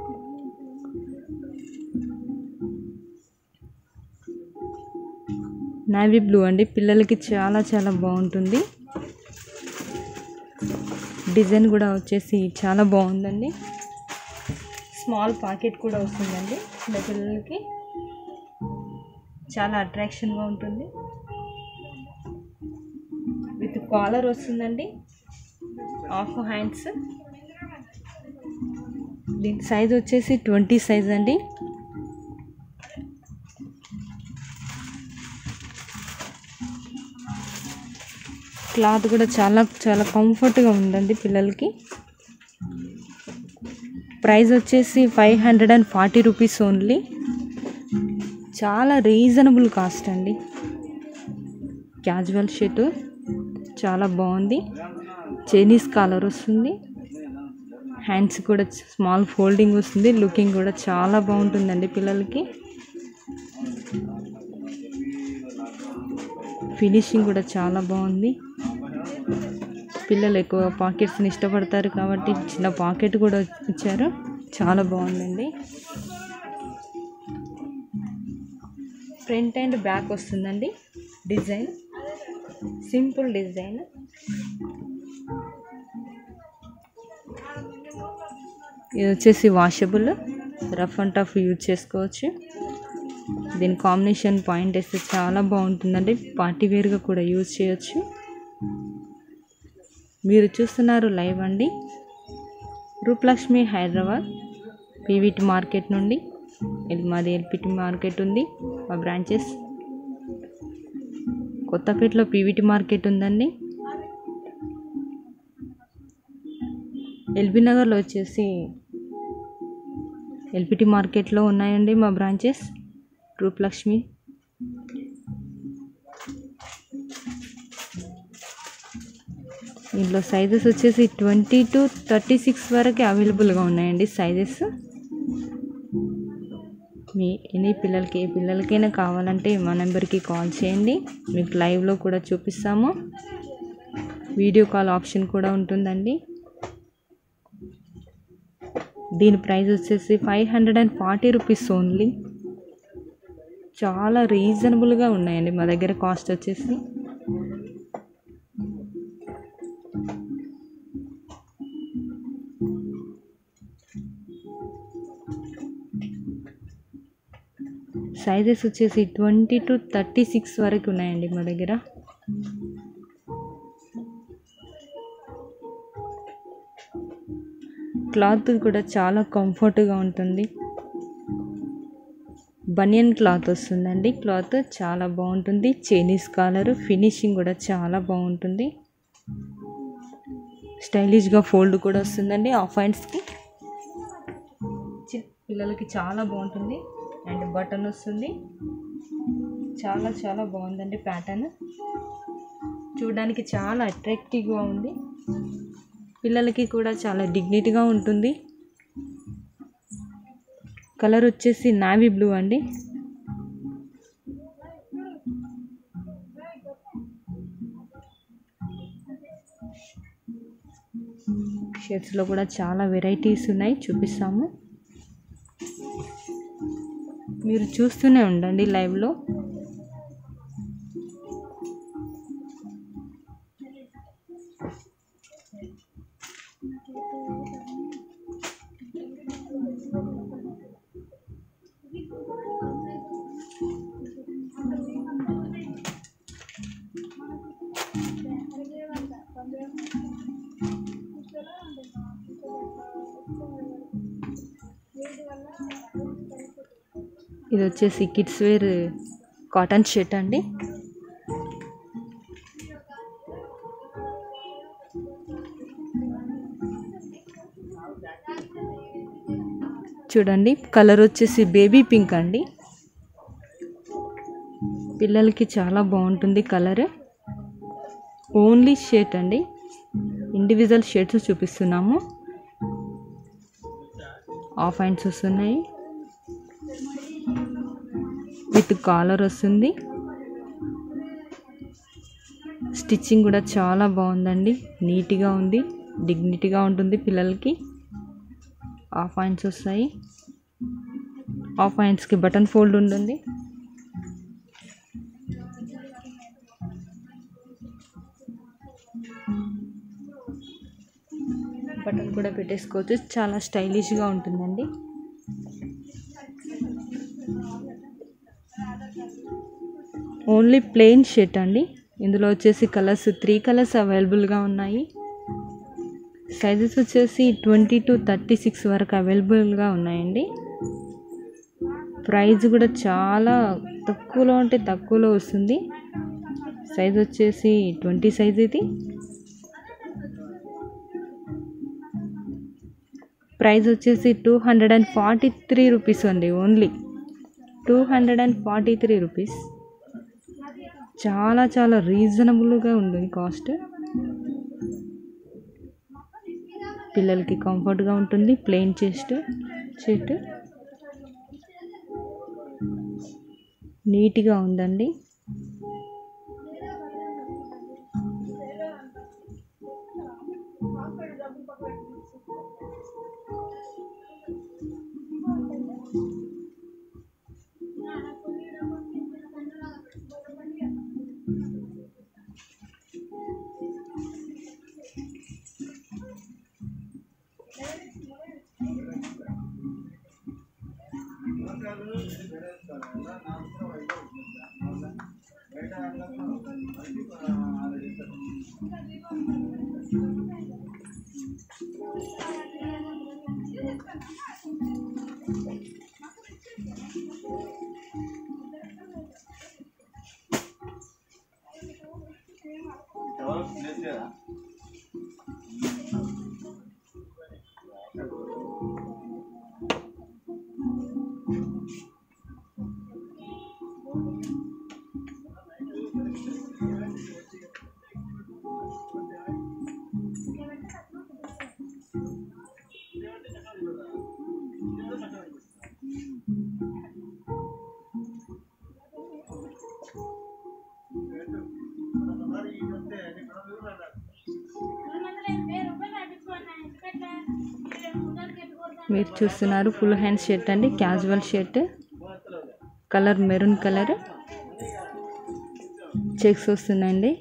Speaker 1: నావీ బ్లూ అండి పిల్లలకి చాలా చాలా బాగుంటుంది డిజైన్ కూడా వచ్చేసి చాలా బాగుందండి స్మాల్ పాకెట్ కూడా వస్తుందండి చిన్నపిల్లలకి చాలా అట్రాక్షన్గా ఉంటుంది విత్ కాలర్ వస్తుందండి హాఫ్ హ్యాండ్స్ దీని సైజ్ వచ్చేసి ట్వంటీ సైజ్ అండి క్లాత్ కూడా చాలా చాలా కంఫర్ట్గా ఉందండి పిల్లలకి ప్రైస్ వచ్చేసి five hundred and forty rupees only చాలా రీజనబుల్ కాస్ట్ అండి క్యాజువల్ షర్ట్ చాలా బాగుంది చైనీస్ కాలర్ వస్తుంది హ్యాండ్స్ కూడా స్మాల్ ఫోల్డింగ్ వస్తుంది లుకింగ్ కూడా చాలా బాగుంటుందండి పిల్లలకి ఫినిషింగ్ కూడా చాలా బాగుంది పిల్లలు ఎక్కువ పాకెట్స్ని ఇష్టపడతారు కాబట్టి చిన్న పాకెట్ కూడా ఇచ్చారు చాలా బాగుందండి ఫ్రంట్ అండ్ బ్యాక్ వస్తుందండి డిజైన్ సింపుల్ డిజైన్ ఇది వచ్చేసి washable rough and tough use చేసుకోవచ్చు దీని కాంబినేషన్ పాయింట్ వేస్తే చాలా బాగుంటుందండి పార్టీ వేర్గా కూడా యూజ్ చేయొచ్చు మీరు చూస్తున్నారు లైవ్ అండి రూపలక్ష్మి హైదరాబాద్ పీవీటీ మార్కెట్ నుండి ఇది మాది ఎల్పిటి మార్కెట్ ఉంది మా బ్రాంచెస్ కొత్తపేటలో పీవీటీ మార్కెట్ ఉందండి ఎల్బీ నగర్లో వచ్చేసి ఎల్పిటి మార్కెట్లో ఉన్నాయండి మా బ్రాంచెస్ రూపలక్ష్మి ఇందులో సైజెస్ వచ్చేసి ట్వంటీ టు థర్టీ సిక్స్ వరకు అవైలబుల్గా ఉన్నాయండి సైజెస్ మీ ఎనీ పిల్లలకి ఏ పిల్లలకైనా కావాలంటే మా నెంబర్కి కాల్ చేయండి మీకు లైవ్లో కూడా చూపిస్తాము వీడియో కాల్ ఆప్షన్ కూడా ఉంటుందండి దీని ప్రైస్ వచ్చేసి five hundred and forty rupees only చాలా రీజనబుల్గా ఉన్నాయండి మా దగ్గర కాస్ట్ వచ్చేసి సైజెస్ వచ్చేసి ట్వంటీ టు థర్టీ సిక్స్ వరకు ఉన్నాయండి మా దగ్గర క్లాత్ కూడా చాలా కంఫర్ట్గా ఉంటుంది బనియన్ క్లాత్ వస్తుందండి క్లాత్ చాలా బాగుంటుంది చైనీస్ కాలర్ ఫినిషింగ్ కూడా చాలా బాగుంటుంది స్టైలిష్గా ఫోల్డ్ కూడా వస్తుందండి ఆఫ్ హ్యాండ్స్కి చి- పిల్లలకి చాలా బాగుంటుంది అండ్ బటన్ వస్తుంది చాలా చాలా బాగుందండి ప్యాటర్న్ చూడడానికి చాలా అట్రాక్టివ్గా ఉంది పిల్లలకి కూడా చాలా డిగ్నిటీగా ఉంటుంది కలర్ వచ్చేసి నావీ బ్లూ అండి షర్ట్స్లో కూడా చాలా వెరైటీస్ ఉన్నాయి చూపిస్తాము మీరు చూస్తూనే ఉండండి లైవ్లో ఇది వచ్చేసి కిడ్స్ వేర్ కాటన్ షర్ట్ అండి చూడండి కలర్ వచ్చేసి బేబీ పింక్ అండి పిల్లలకి చాలా బాగుంటుంది కలర్ ఓన్లీ షర్ట్ అండి ఇండివిజువల్ షర్ట్స్ చూపిస్తున్నాము ఆఫ్ హ్యాండ్స్ వస్తున్నాయి విత్ కాలర్ వస్తుంది స్టిచ్చింగ్ కూడా చాలా బాగుందండి నీట్గా ఉంది డిగ్నిటీగా ఉంటుంది పిల్లలకి హాఫ్ హ్యాండ్స్ వస్తాయి హాఫ్ హ్యాండ్స్కి బటన్ ఫోల్డ్ ఉంటుంది బటన్ కూడా పెట్టేసుకోవచ్చు చాలా స్టైలిష్గా ఉంటుందండి ఓన్లీ ప్లెయిన్ షర్ట్ అండి ఇందులో వచ్చేసి కలర్స్ త్రీ కలర్స్ అవైలబుల్గా ఉన్నాయి సైజెస్ వచ్చేసి ట్వంటీ టు థర్టీ సిక్స్ వరకు అవైలబుల్గా ఉన్నాయండి ప్రైస్ కూడా చాలా తక్కువలో అంటే తక్కువలో వస్తుంది సైజ్ వచ్చేసి ట్వంటీ సైజ్ ఇది ప్రైస్ వచ్చేసి two hundred and forty three rupees అండి only two hundred and forty three rupees చాలా చాలా రీజనబుల్గా ఉంది కాస్ట్ పిల్లలకి కంఫర్ట్గా ఉంటుంది ప్లెయిన్ చెస్ట్ షర్ట్ నీట్గా ఉందండి మీరు చూస్తున్నారు ఫుల్ హ్యాండ్ షర్ట్ అండి casual shirt colour maroon colour checks వస్తుందండి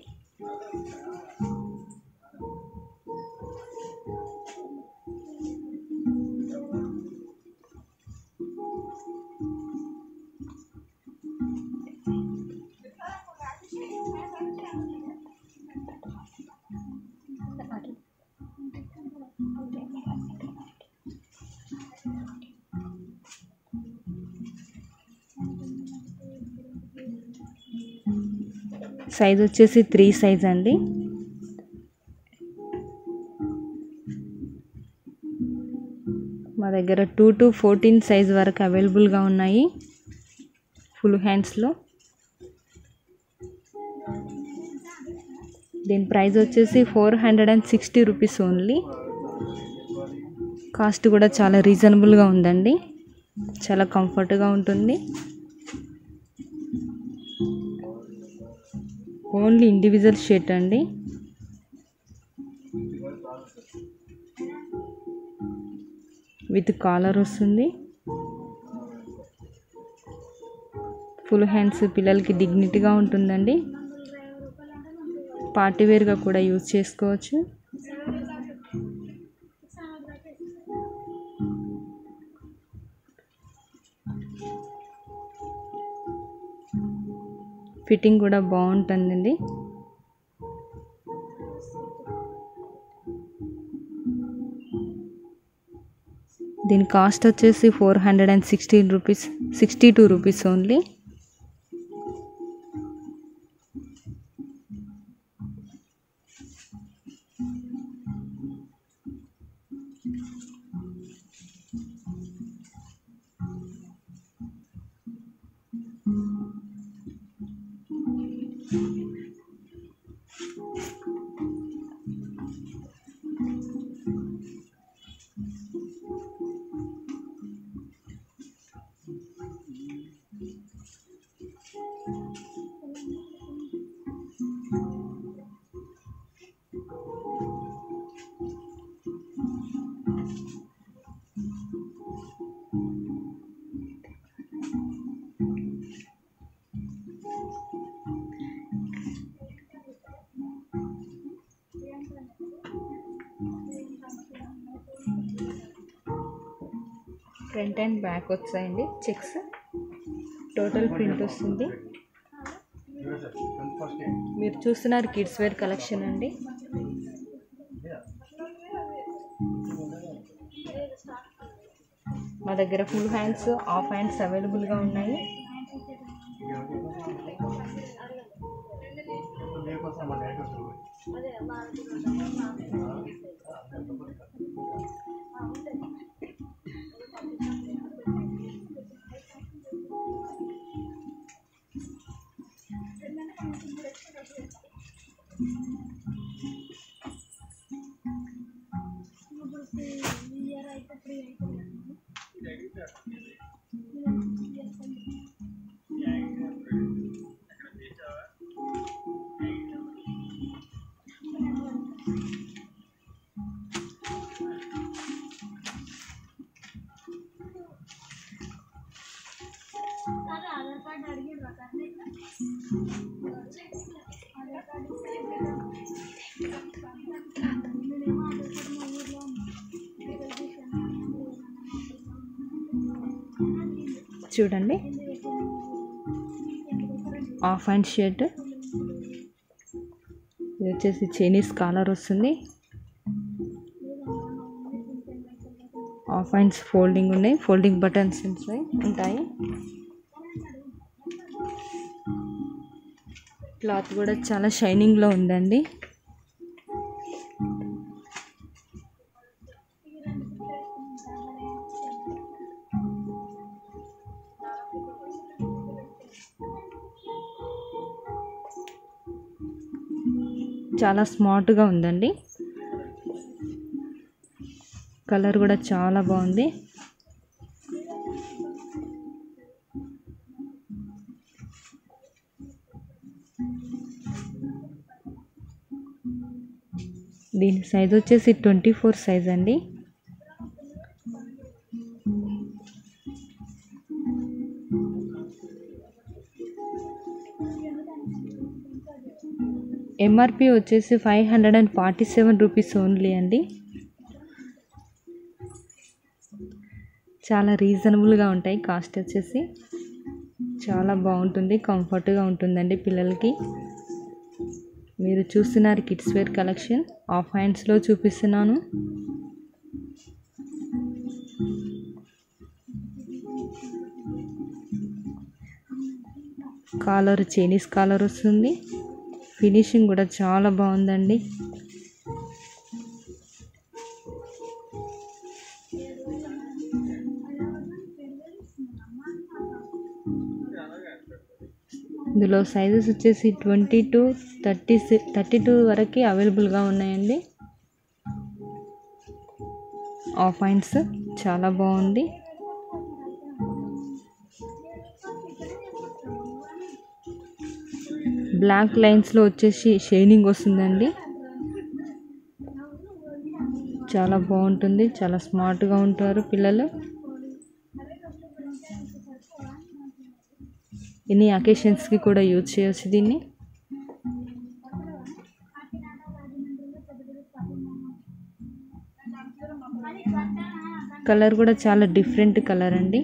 Speaker 1: సైజ్ వచ్చేసి త్రీ సైజ్ అండి మా దగ్గర టూ టు ఫోర్టీన్ సైజ్ వరకు అవైలబుల్గా ఉన్నాయి ఫుల్ హ్యాండ్స్లో దీని ప్రైస్ వచ్చేసి four hundred and sixty rupees only cost కూడా చాలా రీజనబుల్గా ఉందండి చాలా కంఫర్ట్గా ఉంటుంది ఓన్లీ ఇండివిజువల్ షర్ట్ అండి విత్ కాలర్ వస్తుంది ఫుల్ హ్యాండ్స్ పిల్లలకి డిగ్నిటీగా ఉంటుందండి పార్టీ వేర్గా కూడా యూజ్ చేసుకోవచ్చు ఫిట్టింగ్ కూడా బాగుంటుందండి దీని కాస్ట్ వచ్చేసి four hundred and sixteen rupees sixty two rupees only front and back వచ్చాయండి చెక్స్ టోటల్ ప్రింట్ వస్తుంది మీరు చూస్తున్నారు కిడ్స్ వేర్ కలెక్షన్ అండి మా దగ్గర ఫుల్ హ్యాండ్స్ హాఫ్ హ్యాండ్స్ అవైలబుల్గా ఉన్నాయి చూడండి హాఫ్ హ్యాండ్ షర్ట్ ఇది వచ్చేసి చైనీస్ కాలర్ వస్తుంది హాఫ్ హ్యాండ్స్ ఫోల్డింగ్ ఉన్నాయి ఫోల్డింగ్ బటన్స్ ఉంటాయి ఉంటాయి క్లాత్ కూడా చాలా షైనింగ్లో ఉందండి చాలా స్మార్ట్గా ఉందండి కలర్ కూడా చాలా బాగుంది దీని సైజ్ వచ్చేసి ట్వంటీ ఫోర్ సైజ్ అండి ఎంఆర్పి వచ్చేసి five hundred and forty seven rupees only అండి చాలా రీజనబుల్గా ఉంటాయి కాస్ట్ వచ్చేసి చాలా బాగుంటుంది కంఫర్ట్గా ఉంటుందండి పిల్లలకి మీరు చూస్తున్నారు కిడ్స్ వేర్ కలెక్షన్ ఆఫ్ హ్యాండ్స్లో చూపిస్తున్నాను కాలర్ చైనీస్ కాలర్ వస్తుంది ఫినిషింగ్ కూడా చాలా బాగుందండి ఇందులో సైజెస్ వచ్చేసి twenty two thirty thirty two వరకు అవైలబుల్గా ఉన్నాయండి ఆఫ్ హ్యాండ్స్ చాలా బాగుంది బ్లాక్ లైన్స్లో వచ్చేసి షైనింగ్ వస్తుందండి చాలా బాగుంటుంది చాలా స్మార్ట్గా ఉంటారు పిల్లలు ఎన్ని అకేషన్స్కి కూడా యూజ్ చేయొచ్చు దీన్ని కలర్ కూడా చాలా డిఫరెంట్ కలర్ అండి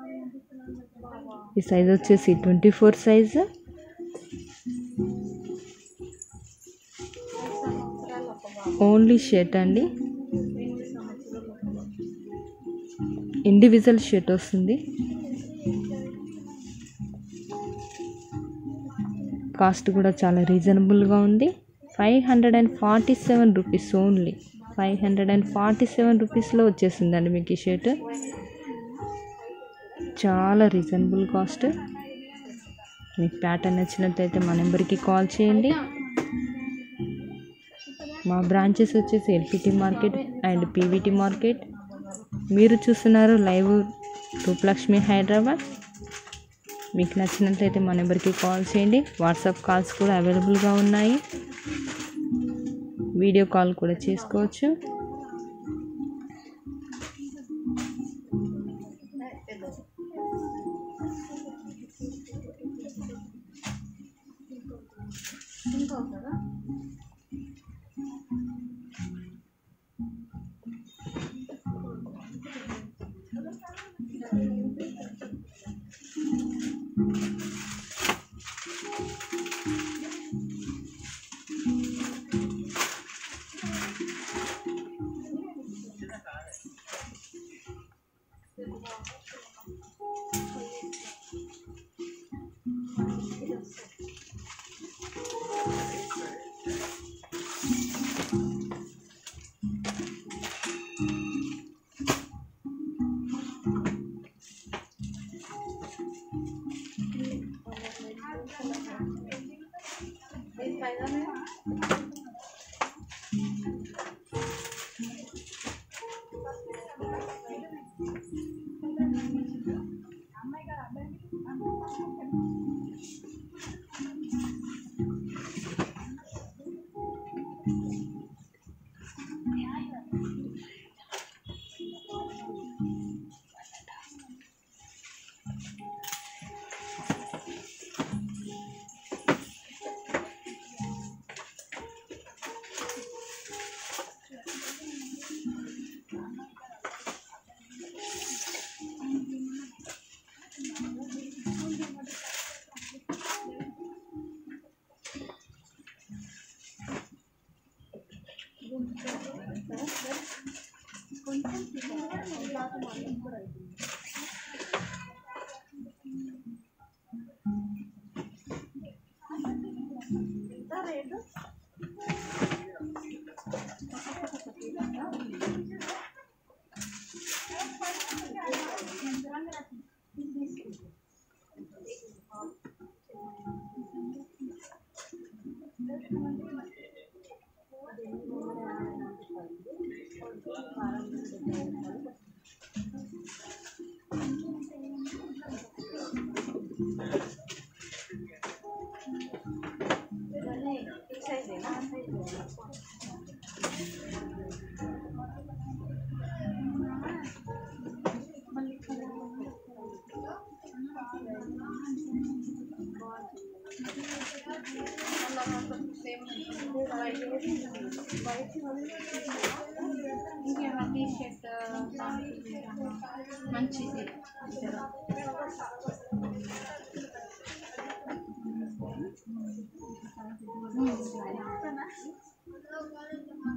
Speaker 1: ఈ సైజ్ వచ్చేసి twenty four size only shirt అండి ఇండివిజువల్ షర్ట్ వస్తుంది కాస్ట్ కూడా చాలా రీజనబుల్గా ఉంది five hundred and forty seven rupees only five hundred and forty seven రూపీస్లో వచ్చేసిందండి మీకు ఈ షర్ట్ చాలా రీజనబుల్ కాస్ట్ మీకు ప్యాటర్న్ నచ్చినట్లయితే మా నెంబర్కి కాల్ చేయండి మా బ్రాంచెస్ వచ్చేసి LPT market and PVT market మీరు చూస్తున్నారు లైవ్ రూపలక్ష్మి హైదరాబాద్ మీకు నచ్చినట్లయితే మా నెంబర్కి కాల్ చేయండి వాట్సాప్ కాల్స్ కూడా అవైలబుల్గా ఉన్నాయి వీడియో కాల్ కూడా చేసుకోవచ్చు
Speaker 5: మంచిది